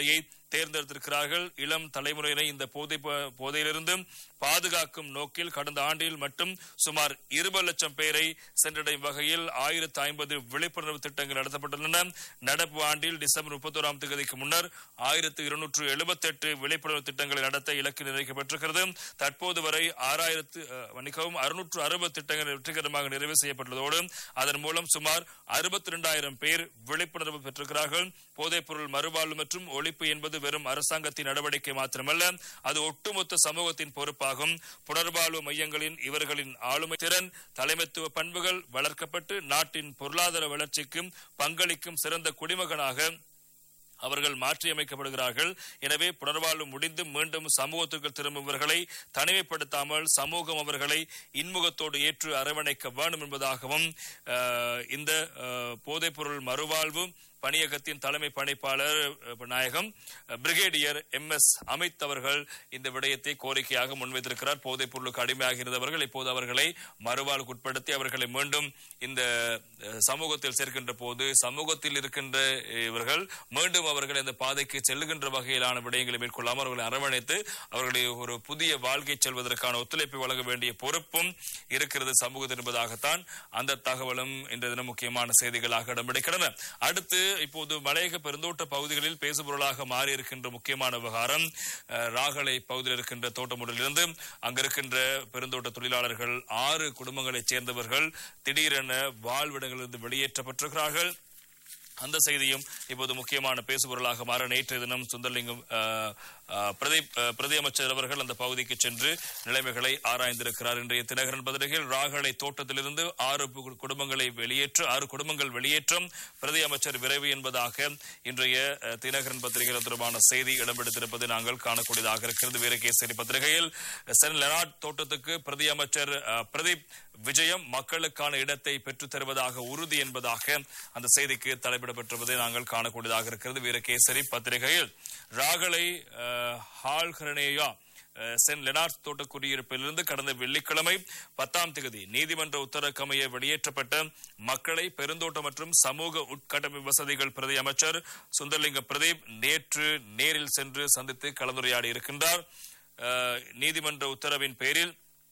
A: தேர்ந்தெடுத்திருக்கிறார்கள் இளம் தலைமுறையினை இந்த போதை ப- போதையிலிருந்து பாதுகாக்கும் நோக்கில் கடந்த ஆண்டில் மட்டும் சுமார் இருபது லட்சம் பேரை சென்றடையும் வகையில் ஆயிரத்து ஐம்பது விழிப்புணர்வு திட்டங்கள் நடத்தப்பட்டுள்ளன நடப்பு ஆண்டில் டிசம்பர் முப்பத்தோராம் தேதிக்கு முன்னர் ஆயிரத்து இருநூற்று எழுபத்தெட்டு விழிப்புணர்வு திட்டங்களை நடத்த இலக்கு நிர்ணயிக்கப்பட்டிருக்கிறது தற்போது வரை ஆறாயிரத்து அஹ், மன்னிக்கவும் அறுநூற்று அறுபது திட்டங்கள் வெற்றிகரமாக நிறைவு செய்யப்பட்டுள்ளதோடு அதன் மூலம் சுமார் அறுபத்தி இரண்டாயிரம் பேர் விழிப்புணர்வு பெற்றிருக்கிறார்கள் போதைப்பொருள் மறுவாழ்வு மற்றும் ஒழிப்பு என்பது வெறும் அரசாங்கத்தின் நடவடிக்கை மாத்திரமல்ல அது ஒட்டுமொத்த சமூகத்தின் பொறுப்பாகும் புனர்வாழ்வு மையங்களின் இவர்களின் ஆளுமை திறன் தலைமைத்துவ பண்புகள் வளர்க்கப்பட்டு நாட்டின் பொருளாதார வளர்ச்சிக்கும் பங்களிக்கும் சிறந்த குடிமகனாக அவர்கள் மாற்றியமைக்கப்படுகிறார்கள் எனவே புனர்வாழ்வு முடிந்து மீண்டும் சமூகத்துக்கு திரும்புபவர்களை தனிமைப்படுத்தாமல் சமூகம் அவர்களை இன்முகத்தோடு ஏற்று அரவணைக்க வேண்டும் என்பதாகவும் அஹ், இந்த அஹ், போதைப்பொருள் மறுவாழ்வு பணியகத்தின் தலைமை பணிப்பாளர் அஹ், நாயகம் அஹ், பிரிகேடியர் எம் எஸ் அமித் அவர்கள் இந்த விடயத்தை கோரிக்கையாக முன்வைத்திருக்கிறார் போதைப் பொருளுக்கு அடிமையாக இருந்தவர்கள் இப்போது அவர்களை மறுவாழ்வுக்கு உட்படுத்தி அவர்களை மீண்டும் இந்த அஹ், சமூகத்தில் சேர்க்கின்ற போது சமூகத்தில் இருக்கின்ற இவர்கள் மீண்டும் அவர்கள் இந்த பாதைக்கு செல்லுகின்ற வகையிலான விடயங்களை மேற்கொள்ளாமல் அவர்களை அரவணைத்து அவர்களை ஒரு புதிய வாழ்க்கை செல்வதற்கான ஒத்துழைப்பை வழங்க வேண்டிய பொறுப்பும் இருக்கிறது சமூகத்தில் என்பதாகத்தான் அந்த தகவலும் இன்றைய தினம் முக்கியமான செய்திகளாக இடம்பிடிக்கின்றன அடுத்து இப்போது மலையக பெருந்தோட்ட பகுதிகளில் பேசுபொருளாக மாறி இருக்கின்ற முக்கியமான விவகாரம் அஹ், ராகலை பகுதியில் இருக்கின்ற தோட்டமுடலிருந்து அங்க இருக்கின்ற பெருந்தோட்ட தொழிலாளர்கள் ஆறு குடும்பங்களைச் சேர்ந்தவர்கள் திடீரென வாழ்விடங்களிலிருந்து வெளியேற்றப்பட்டிருக்கிறார்கள் அந்த செய்தியும் இப்போது முக்கியமான பேசுபொருளாக மாற நேற்றைய தினம் சுந்தரலிங்கம் அஹ், அஹ், பிரதி அஹ், பிரதி அமைச்சர் அவர்கள் அந்த பகுதிக்கு சென்று நிலைமைகளை ஆராய்ந்திருக்கிறார் இன்றைய தினகரன் பத்திரிகையில் ராகலை தோட்டத்திலிருந்து ஆறு கு- குடும்பங்களை வெளியேற்ற ஆறு குடும்பங்கள் வெளியேற்றம் பிரதி அமைச்சர் விரைவு என்பதாக இன்றைய அஹ், தினகரன் பத்திரிகையில் தொடர்பான செய்தி இடம்பெடுத்திருப்பதை நாங்கள் காணக்கூடியதாக இருக்கிறது வீரகேசரி பத்திரிகையில் சென் லெனார்ட் தோட்டத்துக்கு பிரதி அமைச்சர் அஹ், பிரதீப் விஜயம் மக்களுக்கான இடத்தை பெற்றுத் தருவதாக உறுதி என்பதாக அந்த செய்திக்கு தலைப்பிடப்பட்டிருப்பதை நாங்கள் காணக்கூடியதாக இருக்கிறது வீரகேசரி பத்திரிகையில் ராகலை அஹ், ஹால்கரனேயா அஹ், சென்ட் லெனார்ட் தோட்ட குடியிருப்பிலிருந்து கடந்த வெள்ளிக்கிழமை பத்தாம் தேதி நீதிமன்ற உத்தரக்கமைய வெளியேற்றப்பட்ட மக்களை பெருந்தோட்டம் மற்றும் சமூக உட்கட்டமைப்பு வசதிகள் பிரதி அமைச்சர் சுந்தரலிங்க பிரதீப் நேற்று நேரில் சென்று சந்தித்து கலந்துரையாடி இருக்கின்றார் அஹ், நீதிமன்ற உத்தரவின் பேரில்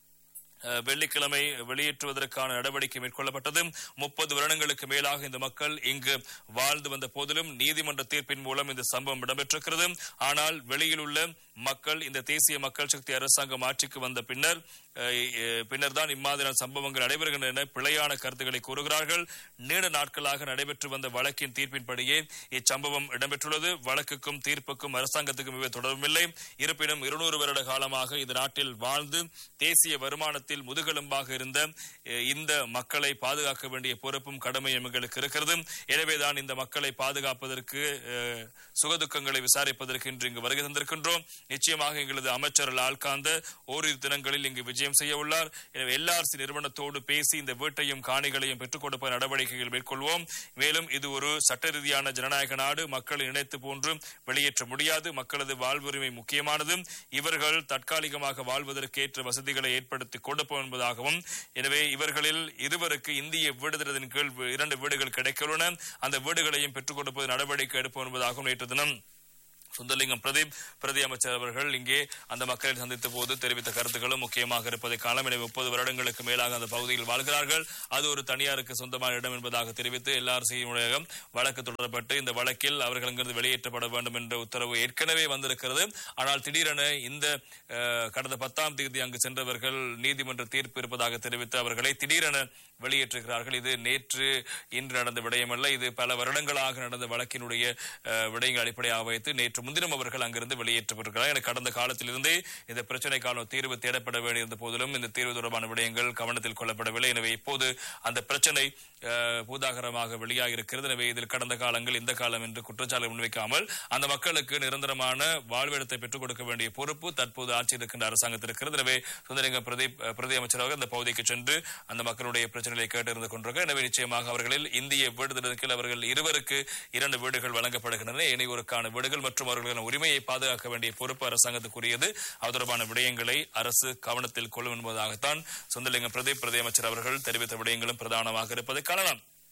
A: அஹ், வெள்ளிக்கிழமை வெளியேற்றுவதற்கான நடவடிக்கை மேற்கொள்ளப்பட்டது முப்பது வருடங்களுக்கு மேலாக இந்த மக்கள் இங்கு வாழ்ந்து வந்த போதிலும் நீதிமன்ற தீர்ப்பின் மூலம் இந்த சம்பவம் இடம்பெற்றிருக்கிறது ஆனால் வெளியில் உள்ள மக்கள் இந்த தேசிய மக்கள் சக்தி அரசாங்கம் ஆட்சிக்கு வந்த பின்னர் அஹ், அஹ், பின்னர் தான் இம்மாதிரியான சம்பவங்கள் நடைபெறுகின்றன என பிழையான கருத்துக்களை கூறுகிறார்கள் நீண்ட நாட்களாக நடைபெற்று வந்த வழக்கின் தீர்ப்பின்படியே இச்சம்பவம் இடம்பெற்றுள்ளது வழக்குக்கும் தீர்ப்புக்கும் அரசாங்கத்துக்கும் இவை தொடர்பில்லை இருப்பினும் இருநூறு வருட காலமாக இந்த நாட்டில் வாழ்ந்து தேசிய வருமானத்தில் முதுகெலும்பாக இருந்த அஹ், இந்த மக்களை பாதுகாக்க வேண்டிய பொறுப்பும் கடமையும் எங்களுக்கு இருக்கிறது எனவேதான் இந்த மக்களை பாதுகாப்பதற்கு அஹ், சுகதுக்கங்களை விசாரிப்பதற்கு இன்று இங்கு வருகை தந்திருக்கின்றோம் நிச்சயமாக எங்களது அமைச்சர் லால்காந்த ஓரிரு தினங்களில் இங்கு விஜயம் செய்ய உள்ளார் எனவே எல்ஆர்சி நிறுவனத்தோடு பேசி இந்த வீட்டையும் காணிகளையும் பெற்றுக் கொடுப்ப நடவடிக்கைகள் மேற்கொள்வோம் மேலும் இது ஒரு சட்ட ரீதியான ஜனநாயக நாடு மக்களை இணைத்து போன்று வெளியேற்ற முடியாது மக்களது வாழ்வுரிமை முக்கியமானது இவர்கள் தற்காலிகமாக வாழ்வதற்கு ஏற்ற வசதிகளை ஏற்படுத்தி கொடுப்போம் என்பதாகவும் எனவே இவர்களில் இருவருக்கு இந்திய வீடுதிட்டத்தின் கீழ் இரண்டு வீடுகள் கிடைக்கவுள்ளன அந்த வீடுகளையும் பெற்றுக் கொடுப்பது நடவடிக்கை எடுப்போம் என்பதாகவும் நேற்று தினம் சுந்தரலிங்கம் பிரதீப் பிரதி அமைச்சர் அவர்கள் இங்கே அந்த மக்களை சந்தித்த போது தெரிவித்த கருத்துக்களும் முக்கியமாக இருப்பதை காணலாம் எனவே முப்பது வருடங்களுக்கு மேலாக அந்த பகுதியில் வாழ்கிறார்கள் அது ஒரு தனியாருக்கு சொந்தமான இடம் என்பதாக தெரிவித்து எல்ஆர்சி ஊடகம் வழக்கு தொடரப்பட்டு இந்த வழக்கில் அவர்கள் அங்கிருந்து வெளியேற்றப்பட வேண்டும் என்ற உத்தரவு ஏற்கனவே வந்திருக்கிறது ஆனால் திடீரென இந்த அஹ், கடந்த பத்தாம் தேதி அங்கு சென்றவர்கள் நீதிமன்ற தீர்ப்பு இருப்பதாக தெரிவித்து அவர்களை திடீரென வெளியேற்றுகிறார்கள் இது நேற்று இன்று நடந்த விடயமல்ல இது பல வருடங்களாக நடந்த வழக்கினுடைய அஹ், விடயங்களை அடிப்படையாக வைத்து நேற்று முன்தினம் அவர்கள் அங்கிருந்து வெளியேற்றப்பட்டிருக்கிறார் என கடந்த காலத்திலிருந்தே இந்த பிரச்சனைக்கான ஒரு தீர்வு தேடப்பட வேண்டியிருந்த போதிலும் இந்த தீர்வு தொடர்பான விடயங்கள் கவனத்தில் கொள்ளப்படவில்லை எனவே இப்போது அந்த பிரச்சனை அஹ், பூதாகரமாக வெளியாக இருக்கிறது எனவே இதில் கடந்த காலங்கள் இந்த காலம் என்று குற்றச்சாட்டு முன்வைக்காமல் அந்த மக்களுக்கு நிரந்தரமான வாழ்விடத்தை பெற்றுக் கொடுக்க வேண்டிய பொறுப்பு தற்போது ஆட்சியில் இருக்கின்ற அரசாங்கத்தில் இருக்கிறது எனவே சுந்தரலிங்க பிரதி பிரதி அமைச்சராக அந்த பகுதிக்கு சென்று அந்த மக்களுடைய பிரச்சனைகளை கேட்டிருந்து கொண்டிருக்கிறார் எனவே நிச்சயமாக அவர்களில் இந்திய வீடுதலுக்கு அவர்கள் இருவருக்கு இரண்டு வீடுகள் வழங்கப்படுகின்றன இணையோருக்கான வீடுகள் மற்றும் அவர்களின் உரிமையை பாதுகாக்க வேண்டிய பொறுப்பு அரசாங்கத்துக்குரியது அது தொடர்பான விடயங்களை அரசு கவனத்தில் கொள்ளும் என்பதாகத்தான் சுந்தரலிங்கம் பிரதீப் பிரதி அமைச்சர் அவர்கள் தெரிவித்த விடயங்களும் பிரதானமாக இருப்பதை காணலாம்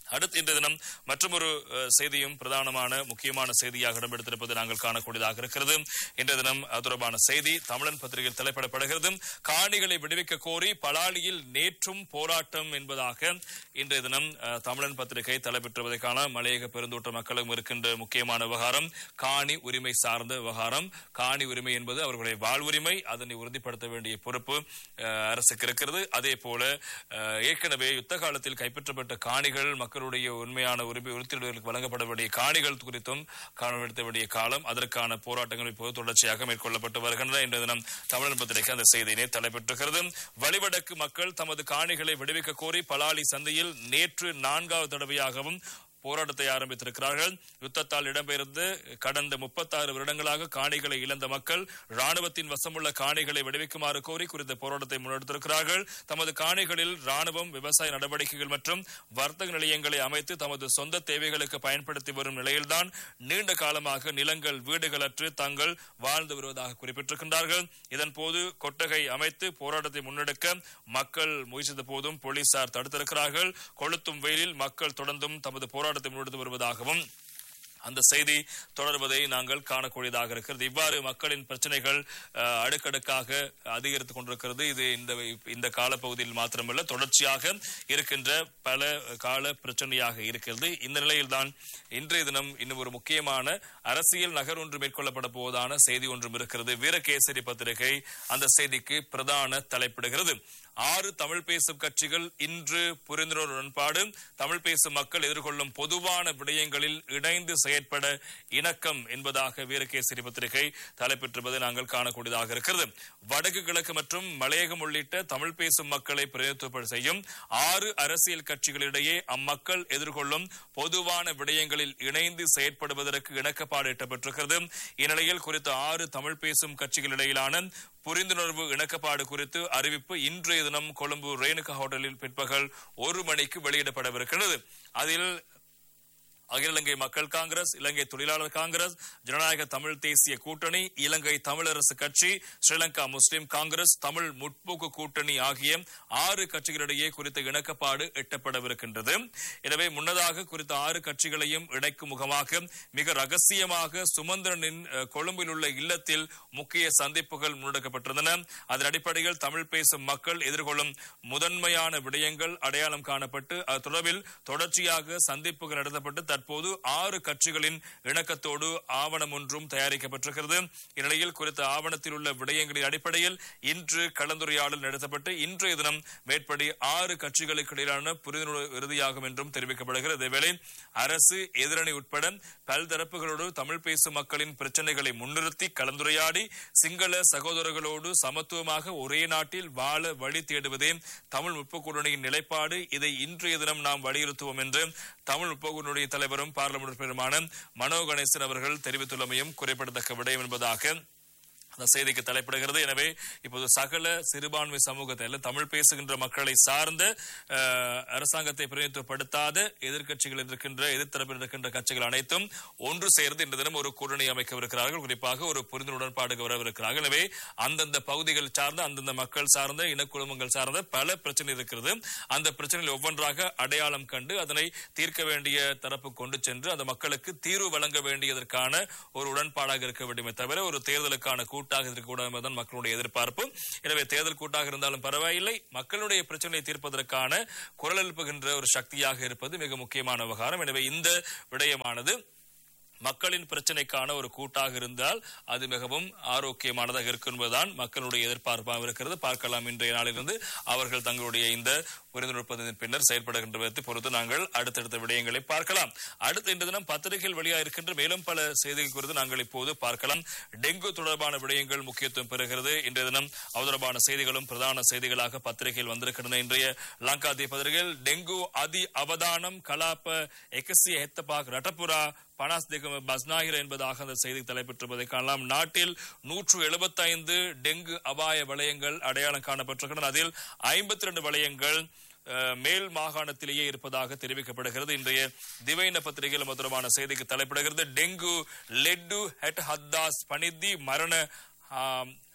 A: அடுத்து இந்த தினம் மற்றொரு அஹ், செய்தியும் பிரதானமான முக்கியமான செய்தியாக இடம்பெடுத்திருப்பது நாங்கள் காணக்கூடியதாக இருக்கிறது இன்றைய தினம் அது தொடர்பான செய்தி தமிழன் பத்திரிகையில் தலைப்பிடப்படுகிறது காணிகளை விடுவிக்க கோரி பலாலியில் நேற்றும் போராட்டம் என்பதாக இன்றைய தினம் அஹ், தமிழன் பத்திரிகை தலைப்பெற்றுவதற்கான மலையக பெருந்தோட்ட மக்களும் இருக்கின்ற முக்கியமான விவகாரம் காணி உரிமை சார்ந்த விவகாரம் காணி உரிமை என்பது அவர்களுடைய வாழ்வுரிமை அதனை உறுதிப்படுத்த வேண்டிய பொறுப்பு அஹ், அரசுக்கு இருக்கிறது அதே போல அஹ், ஏற்கனவே யுத்த காலத்தில் கைப்பற்றப்பட்ட காணிகள் மக்களுடைய உண்மையான உரிமை உறுப்பினர்களுக்கு வழங்கப்பட வேண்டிய காணிகள் குறித்தும் காணப்படுத்த வேண்டிய காலம் அதற்கான போராட்டங்கள் இப்போது தொடர்ச்சியாக மேற்கொள்ளப்பட்டு வருகின்றன இன்று தினம் தமிழன் பத்திரிகை அந்த செய்தியினை தலைப்பெற்றுகிறது வழிவடக்கு மக்கள் தமது காணிகளை விடுவிக்க கோரி பலாலி சந்தையில் நேற்று நான்காவது தடவையாகவும் போராட்டத்தை ஆரம்பித்திருக்கிறார்கள் யுத்தத்தால் இடம்பெயர்ந்து கடந்த முப்பத்தாறு வருடங்களாக காணிகளை இழந்த மக்கள் ராணுவத்தின் வசமுள்ள காணிகளை விடுவிக்குமாறு கோரி குறித்த போராட்டத்தை முன்னெடுத்திருக்கிறார்கள் தமது காணிகளில் ராணுவம் விவசாய நடவடிக்கைகள் மற்றும் வர்த்தக நிலையங்களை அமைத்து தமது சொந்த தேவைகளுக்கு பயன்படுத்தி வரும் நிலையில்தான் நீண்ட காலமாக நிலங்கள் வீடுகளற்று தாங்கள் வாழ்ந்து வருவதாக குறிப்பிட்டிருக்கின்றார்கள் இதன்போது கொட்டகை அமைத்து போராட்டத்தை முன்னெடுக்க மக்கள் முயற்சித்த போதும் போலீசார் தடுத்திருக்கிறார்கள் கொளுத்தும் வெயிலில் மக்கள் தொடர்ந்தும் தமது போராட்டத்தை முன்னெடுத்து வருவதாகவும் அந்த செய்தி தொடர்வதை நாங்கள் காணக்கூடியதாக இருக்கிறது இவ்வாறு மக்களின் பிரச்சனைகள் அஹ், அடுக்கடுக்காக அதிகரித்துக் கொண்டிருக்கிறது இது இந்த இந்த காலப்பகுதியில் மாத்திரமல்ல தொடர்ச்சியாக இருக்கின்ற பல கால பிரச்சனையாக இருக்கிறது இந்த நிலையில்தான் இன்றைய தினம் இன்னும் ஒரு முக்கியமான அரசியல் நகர் ஒன்று மேற்கொள்ளப்பட போவதான செய்தி ஒன்றும் இருக்கிறது வீரகேசரி பத்திரிகை அந்த செய்திக்கு பிரதான தலைப்பிடுகிறது ஆறு தமிழ் பேசும் கட்சிகள் இன்று புரிந்துணர்வு உடன்பாடு தமிழ் பேசும் மக்கள் எதிர்கொள்ளும் பொதுவான விடயங்களில் இணைந்து செயற்பட இணக்கம் என்பதாக வீரகேசரி பத்திரிகை தலைப்பெற்றுவது நாங்கள் காணக்கூடியதாக இருக்கிறது வடக்கு கிழக்கு மற்றும் மலையகம் உள்ளிட்ட தமிழ் பேசும் மக்களை பிரதிநிதித்துவம் செய்யும் ஆறு அரசியல் கட்சிகளிடையே அம்மக்கள் எதிர்கொள்ளும் பொதுவான விடயங்களில் இணைந்து செயற்படுவதற்கு இணக்கப்பாடு எட்டப்பட்டிருக்கிறது இந்நிலையில் குறித்த ஆறு தமிழ் பேசும் கட்சிகளிடையிலான புரிந்துணர்வு இணக்கப்பாடு குறித்து அறிவிப்பு இன்றைய தினம் கொழும்பு ரேணுகா ஹோட்டலில் பிற்பகல் ஒரு மணிக்கு வெளியிடப்படவிருக்கிறது அதில் அகில இலங்கை மக்கள் காங்கிரஸ் இலங்கை தொழிலாளர் காங்கிரஸ் ஜனநாயக தமிழ் தேசிய கூட்டணி இலங்கை தமிழரசு கட்சி ஸ்ரீலங்கா முஸ்லிம் காங்கிரஸ் தமிழ் முற்போக்கு கூட்டணி ஆகிய ஆறு கட்சிகளிடையே குறித்த இணக்கப்பாடு எட்டப்படவிருக்கின்றது எனவே முன்னதாக குறித்த ஆறு கட்சிகளையும் இணைக்கும் முகமாக மிக ரகசியமாக சுமந்திரனின் அஹ், கொழும்பில் உள்ள இல்லத்தில் முக்கிய சந்திப்புகள் முன்னெடுக்கப்பட்டிருந்தன அதன் அடிப்படையில் தமிழ் பேசும் மக்கள் எதிர்கொள்ளும் முதன்மையான விடயங்கள் அடையாளம் காணப்பட்டு அது தொடர்பில் தொடர்ச்சியாக சந்திப்புகள் நடத்தப்பட்டு தற்போது ஆறு கட்சிகளின் இணக்கத்தோடு ஆவணம் ஒன்றும் தயாரிக்கப்பட்டிருக்கிறது இந்நிலையில் குறித்த ஆவணத்தில் உள்ள விடயங்களின் அடிப்படையில் இன்று கலந்துரையாடல் நடத்தப்பட்டு இன்றைய தினம் மேற்படி ஆறு கட்சிகளுக்கு இடையிலான புரிந்துணர்வு இறுதியாகும் என்றும் தெரிவிக்கப்படுகிறது இதேவேளை அரசு எதிரணி உட்பட பல்தரப்புகளோடு தமிழ் பேசும் மக்களின் பிரச்சனைகளை முன்னிறுத்தி கலந்துரையாடி சிங்கள சகோதரர்களோடு சமத்துவமாக ஒரே நாட்டில் வாழ வழி தேடுவதே தமிழ் முற்போக்குடனின் நிலைப்பாடு இதை இன்றைய தினம் நாம் வலியுறுத்துவோம் என்று தமிழ் முற்போக்குடைய தலைவரும் பார்லமெண்ட் உறுப்பினருமான மனோ கணேசன் அவர்கள் தெரிவித்துள்ளமையும் குறிப்பிடத்தக்க விடயம் என்பதாக அந்த செய்திக்கு தலைப்பிடுகிறது எனவே இப்போது சகல சிறுபான்மை சமூகத்தில் தமிழ் பேசுகின்ற மக்களை சார்ந்த அஹ், அரசாங்கத்தை பிரதிநிதித்துவப்படுத்தாத எதிர்க்கட்சிகள் இருக்கின்ற எதிர்த்தரப்பில் இருக்கின்ற கட்சிகள் அனைத்தும் ஒன்று சேர்ந்து இந்த தினம் ஒரு கூட்டணி அமைக்கவிருக்கிறார்கள் குறிப்பாக ஒரு புரிந்து உடன்பாடுக்கு வரவிருக்கிறார்கள் எனவே அந்தந்த பகுதிகள் சார்ந்த அந்தந்த மக்கள் சார்ந்த இனக்குழுமங்கள் சார்ந்த பல பிரச்சனை இருக்கிறது அந்த பிரச்சனைகள் ஒவ்வொன்றாக அடையாளம் கண்டு அதனை தீர்க்க வேண்டிய தரப்பு கொண்டு சென்று அந்த மக்களுக்கு தீர்வு வழங்க வேண்டியதற்கான ஒரு உடன்பாடாக இருக்க வேண்டுமே தவிர ஒரு தேர்தலுக்கான கூட்டாக இருக்கக்கூடாது என்பதுதான் மக்களுடைய எதிர்பார்ப்பு எனவே தேர்தல் கூட்டாக இருந்தாலும் பரவாயில்லை மக்களுடைய பிரச்சனையை தீர்ப்பதற்கான குரல் எழுப்புகின்ற ஒரு சக்தியாக இருப்பது மிக முக்கியமான விவகாரம் எனவே இந்த விடயமானது மக்களின் பிரச்சனைக்கான ஒரு கூட்டாக இருந்தால் அது மிகவும் ஆரோக்கியமானதாக இருக்கும் என்பதுதான் மக்களுடைய எதிர்பார்ப்பாக இருக்கிறது பார்க்கலாம் இன்றைய நாளிலிருந்து அவர்கள் தங்களுடைய இந்த புரிந்துணர்ப்பதன் பின்னர் செயல்படுகின்ற விதத்தை பொறுத்து நாங்கள் அடுத்தடுத்த விடயங்களை பார்க்கலாம் அடுத்த இந்த தினம் பத்திரிகைகள் வெளியாக இருக்கின்ற மேலும் பல செய்திகள் குறித்து நாங்கள் இப்போது பார்க்கலாம் டெங்கு தொடர்பான விடயங்கள் முக்கியத்துவம் பெறுகிறது இன்றைய தினம் அது தொடர்பான செய்திகளும் பிரதான செய்திகளாக பத்திரிகையில் வந்திருக்கின்றன இன்றைய லங்காதி பத்திரிகையில் டெங்கு அதி அவதானம் கலாப எகசிய ஹெத்தபாக் ரட்டபுரா பனாஸ் திகம் பஸ்நாகிர என்பதாக அந்த செய்தி தலைப்பெற்றிருப்பதை காணலாம் நாட்டில் நூற்று எழுபத்தைந்து டெங்கு அபாய வலயங்கள் அடையாளம் காணப்பட்டிருக்கின்றன அதில் ஐம்பத்தி ரெண்டு வலயங்கள் அஹ், மேல் மாகாணத்திலேயே இருப்பதாக தெரிவிக்கப்படுகிறது இன்றைய திவைன பத்திரிகையில் மதுரமான செய்திக்கு தலைப்பிடுகிறது டெங்கு லெட்டு ஹெட் ஹத்தாஸ் பனிதி மரண ஆம்,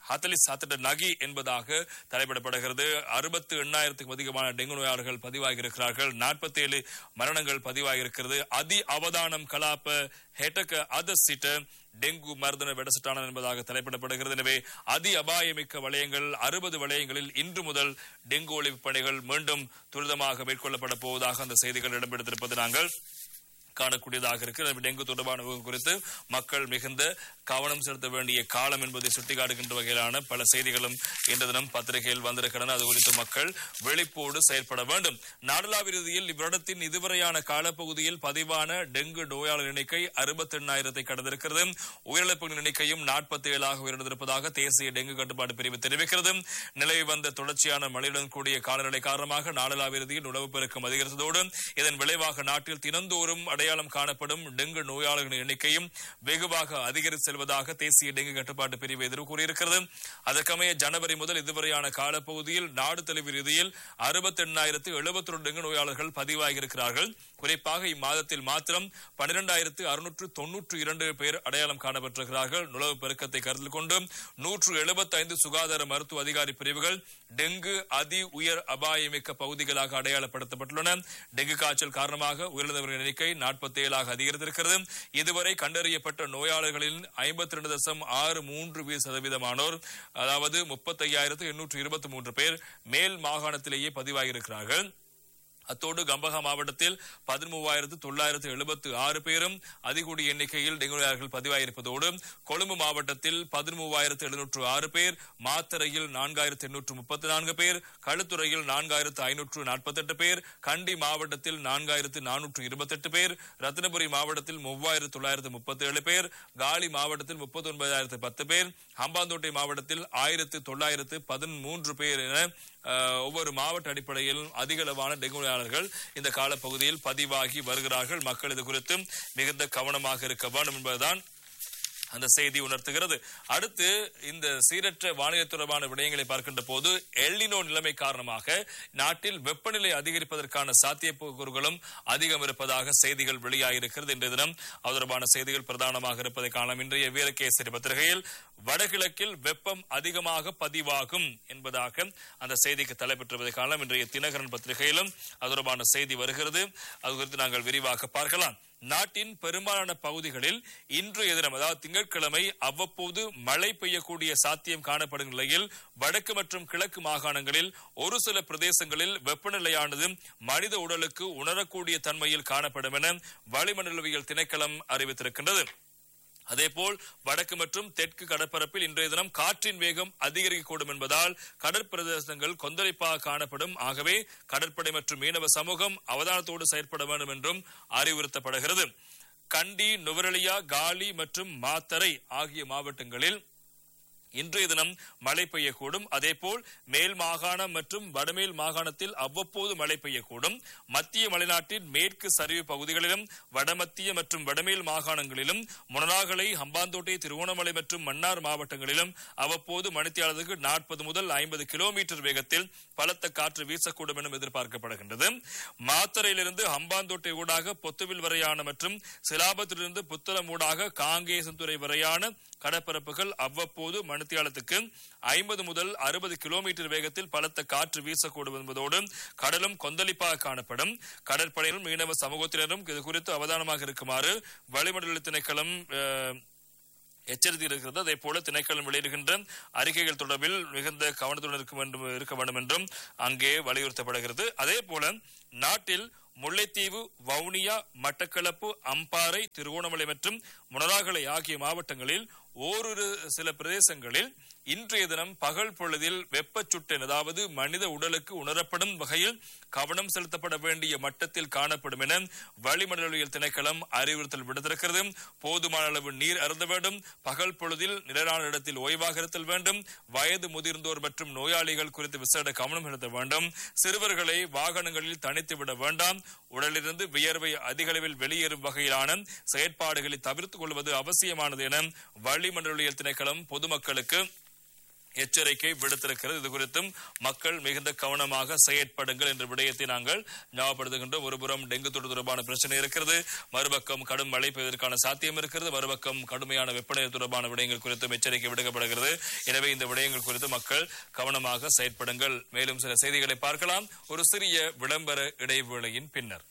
A: ஹத்தலிஸ் ஹத்தட நகி என்பதாக தலைப்பிடப்படுகிறது அறுபத்து எண்ணாயிரத்துக்கும் அதிகமான டெங்கு நோயாளர்கள் பதிவாகியிருக்கிறார்கள் நாற்பத்தி ஏழு மரணங்கள் பதிவாகியிருக்கிறது அதி அவதானம் கலாப்ப ஹெட்டக அதசிட்ட டெங்கு மருந்தன வெடசட்டான என்பதாக தலைப்பிடப்படுகிறது எனவே அதி அபாயமிக்க வலயங்கள் அறுபது வலயங்களில் இன்று முதல் டெங்கு ஒழிப்பு பணிகள் மீண்டும் துரிதமாக மேற்கொள்ளப்பட போவதாக அந்த செய்திகள் இடம்பெடுத்திருப்பது நாங்கள் காணக்கூடியதாக இருக்கு எனவே டெங்கு தொடர்பான விவரம் குறித்து மக்கள் மிகுந்த கவனம் செலுத்த வேண்டிய காலம் என்பதை சுட்டிக்காட்டுகின்ற வகையிலான பல செய்திகளும் இன்று தினம் பத்திரிகையில் வந்திருக்கின்றன அது குறித்து மக்கள் விழிப்போடு செயல்பட வேண்டும் நாடளாவிறுதியில் இவ்விடத்தின் இதுவரையான காலப்பகுதியில் பதிவான டெங்கு நோயாளர் எண்ணிக்கை அறுபத்தி எண்ணாயிரத்தை கடந்திருக்கிறது உயிரிழப்புகளின் எண்ணிக்கையும் நாற்பத்தி ஏழாக உயர்ந்திருப்பதாக தேசிய டெங்கு கட்டுப்பாட்டு பிரிவு தெரிவிக்கிறது நிலவி வந்த தொடர்ச்சியான மழையுடன் கூடிய காலநிலை காரணமாக நாடளாவிறுதியில் உணவு பெருக்கம் அதிகரித்ததோடு இதன் விளைவாக நாட்டில் தினந்தோறும் அடையாளம் காணப்படும் டெங்கு நோயாளர்களின் எண்ணிக்கையும் வெகுவாக அதிகரித்து செல்வதாக தேசிய டெங்கு கட்டுப்பாட்டு பிரிவு எதிர்வு கூறியிருக்கிறது அதற்கமைய ஜனவரி முதல் இதுவரையான காலப்பகுதியில் நாடு தழுவிய ரீதியில் அறுபத்தி எண்ணாயிரத்து எழுபத்தி ரெண்டு டெங்கு நோயாளர்கள் பதிவாகியிருக்கிறார்கள் குறிப்பாக இம்மாதத்தில் மாத்திரம் பனிரெண்டாயிரத்து அறுநூற்று தொன்னூற்று இரண்டு பேர் அடையாளம் காணப்பட்டிருக்கிறார்கள் நுழவு பெருக்கத்தை கருத்தில் கொண்டு நூற்று எழுபத்தி ஐந்து சுகாதார மருத்துவ அதிகாரி பிரிவுகள் டெங்கு அதி உயர் அபாயமிக்க பகுதிகளாக அடையாளப்படுத்தப்பட்டுள்ளன டெங்கு காய்ச்சல் காரணமாக உயிரிழந்தவர்களின் எண்ணிக்கை நாற்பத்தி ஏழாக அதிகரித்திருக்கிறது இதுவரை கண்டறியப்பட்ட நோயாளர்களின் ஐம்பத்தி ரெண்டு தசம் ஆறு மூன்று வீத சதவீதமானோர் அதாவது முப்பத்தையாயிரத்து எண்ணூற்று இருபத்தி மூன்று பேர் மேல் மாகாணத்திலேயே பதிவாகியிருக்கிறார்கள் அத்தோடு கம்பகா மாவட்டத்தில் பதிமூவாயிரத்து தொள்ளாயிரத்து எழுபத்து ஆறு பேரும் அதிகூடிய எண்ணிக்கையில் டெங்கு நோயாளர்கள் பதிவாயிருப்பதோடு கொழும்பு மாவட்டத்தில் பதிமூவாயிரத்து எழுநூற்று ஆறு பேர் மாத்தரையில் நான்காயிரத்து எண்ணூற்று முப்பத்தி நான்கு பேர் களுத்துறையில் நான்காயிரத்து ஐநூற்று நாற்பத்தெட்டு பேர் கண்டி மாவட்டத்தில் நான்காயிரத்து நானூற்று இருபத்தெட்டு பேர் ரத்தினபுரி மாவட்டத்தில் மூவாயிரத்து தொள்ளாயிரத்து முப்பத்தி ஏழு பேர் காலி மாவட்டத்தில் முப்பத்தி ஒன்பதாயிரத்து பத்து பேர் ஹம்பாந்தோட்டை மாவட்டத்தில் ஆயிரத்து தொள்ளாயிரத்து பதிமூன்று பேர் என அஹ், ஒவ்வொரு மாவட்ட அடிப்படையில் அதிக அளவான டெங்கு நோயாளர்கள் இந்த காலப்பகுதியில் பதிவாகி வருகிறார்கள் மக்கள் இது குறித்து மிகுந்த கவனமாக இருக்க வேண்டும் என்பதுதான் அந்த செய்தி உணர்த்துகிறது அடுத்து இந்த சீரற்ற வானிலை தொடர்பான விடயங்களை பார்க்கின்ற போது எல்லினோ நிலைமை காரணமாக நாட்டில் வெப்பநிலை அதிகரிப்பதற்கான சாத்தியக்கூறுகளும் அதிகம் இருப்பதாக செய்திகள் வெளியாகியிருக்கிறது இன்றைய தினம் அது தொடர்பான செய்திகள் பிரதானமாக இருப்பதை காணலாம் இன்றைய வீரகேசரி பத்திரிகையில் வடகிழக்கில் வெப்பம் அதிகமாக பதிவாகும் என்பதாக அந்த செய்திக்கு தலைப்பெற்றுவதை காணலாம் இன்றைய தினகரன் பத்திரிகையிலும் அது தொடர்பான செய்தி வருகிறது அது குறித்து நாங்கள் விரிவாக பார்க்கலாம் நாட்டின் பெரும்பாலான பகுதிகளில் இன்றைய தினம் அதாவது திங்கட்கிழமை அவ்வப்போது மழை பெய்யக்கூடிய சாத்தியம் காணப்படும் நிலையில் வடக்கு மற்றும் கிழக்கு மாகாணங்களில் ஒரு சில பிரதேசங்களில் வெப்பநிலையானது மனித உடலுக்கு உணரக்கூடிய தன்மையில் காணப்படும் என வளிமண்டலவியல் திணைக்களம் அறிவித்திருக்கின்றது அதேபோல் வடக்கு மற்றும் தெற்கு கடற்பரப்பில் இன்றைய தினம் காற்றின் வேகம் அதிகரிக்கக்கூடும் என்பதால் கடற்பிரதேசங்கள் கொந்தளிப்பாக காணப்படும் ஆகவே கடற்படை மற்றும் மீனவ சமூகம் அவதானத்தோடு செயற்பட வேண்டும் என்றும் அறிவுறுத்தப்படுகிறது கண்டி நுவரெலியா காலி மற்றும் மாத்தரை ஆகிய மாவட்டங்களில் இன்றைய தினம் மழை பெய்யக்கூடும் அதேபோல் மேல் மாகாணம் மற்றும் வடமேல் மாகாணத்தில் அவ்வப்போது மழை பெய்யக்கூடும் மத்திய மலைநாட்டின் மேற்கு சரிவு பகுதிகளிலும் வடமத்திய மற்றும் வடமேல் மாகாணங்களிலும் முனநாகலை ஹம்பாந்தோட்டை திருவோணமலை மற்றும் மன்னார் மாவட்டங்களிலும் அவ்வப்போது மணித்தியாளருக்கு நாற்பது முதல் ஐம்பது கிலோமீட்டர் வேகத்தில் பலத்த காற்று வீசக்கூடும் என எதிர்பார்க்கப்படுகின்றது மாத்தரையிலிருந்து ஹம்பாந்தோட்டை ஊடாக பொத்துவில் வரையான மற்றும் சிலாபத்திலிருந்து புத்தளம் ஊடாக காங்கேசன்துறை வரையான கடற்பரப்புகள் அவ்வப்போது மணித்தியாலத்துக்கு ஐம்பது முதல் அறுபது கிலோமீட்டர் வேகத்தில் பலத்த காற்று வீசக்கூடும் என்பதோடு கடலும் கொந்தளிப்பாக காணப்படும் கடற்படையினரும் மீனவ சமூகத்தினரும் இது குறித்து அவதானமாக இருக்குமாறு வளிமண்டல திணைக்களம் அஹ், எச்சரித்திருக்கிறது அதே போல திணைக்களம் வெளியிடுகின்ற அறிக்கைகள் தொடர்பில் மிகுந்த கவனத்துடன் இருக்க வேண்டும் இருக்க வேண்டும் என்றும் அங்கே வலியுறுத்தப்படுகிறது அதே போல நாட்டில் முல்லைத்தீவு வவுனியா மட்டக்களப்பு அம்பாறை திருவோணமலை மற்றும் முனராகலை ஆகிய மாவட்டங்களில் ஓரிரு சில பிரதேசங்களில் இன்றைய தினம் பகல் பொழுதில் வெப்பச்சுட்டன் அதாவது மனித உடலுக்கு உணரப்படும் வகையில் கவனம் செலுத்தப்பட வேண்டிய மட்டத்தில் காணப்படும் என வளிமண்டலவியல் திணைக்களம் அறிவுறுத்தல் விடுத்திருக்கிறது போதுமான அளவு நீர் அருந்த வேண்டும் பகல் பொழுதில் நிழலான இடத்தில் ஓய்வாக இருத்தல் வேண்டும் வயது முதிர்ந்தோர் மற்றும் நோயாளிகள் குறித்து விசேட கவனம் செலுத்த வேண்டும் சிறுவர்களை வாகனங்களில் தனித்து விட வேண்டாம் உடலிலிருந்து வியர்வை அதிக அளவில் வெளியேறும் வகையிலான செயற்பாடுகளை தவிர்த்துக் கொள்வது அவசியமானது என வளிமண்டலியல் திணைக்களம் பொதுமக்களுக்கு எச்சரிக்கை விடுத்திருக்கிறது இது குறித்தும் மக்கள் மிகுந்த கவனமாக செயற்படுங்கள் என்ற விடயத்தை நாங்கள் ஞாபகப்படுத்துகின்றோம் ஒருபுறம் டெங்கு தொற்று தொடர்பான பிரச்சனை இருக்கிறது மறுபக்கம் கடும் மழை பெய்வதற்கான சாத்தியம் இருக்கிறது மறுபக்கம் கடுமையான வெப்பநிலை தொடர்பான விடயங்கள் குறித்தும் எச்சரிக்கை விடுக்கப்படுகிறது எனவே இந்த விடயங்கள் குறித்து மக்கள் கவனமாக செயற்படுங்கள் மேலும் சில செய்திகளை பார்க்கலாம் ஒரு சிறிய விளம்பர இடைவேளையின் பின்னர்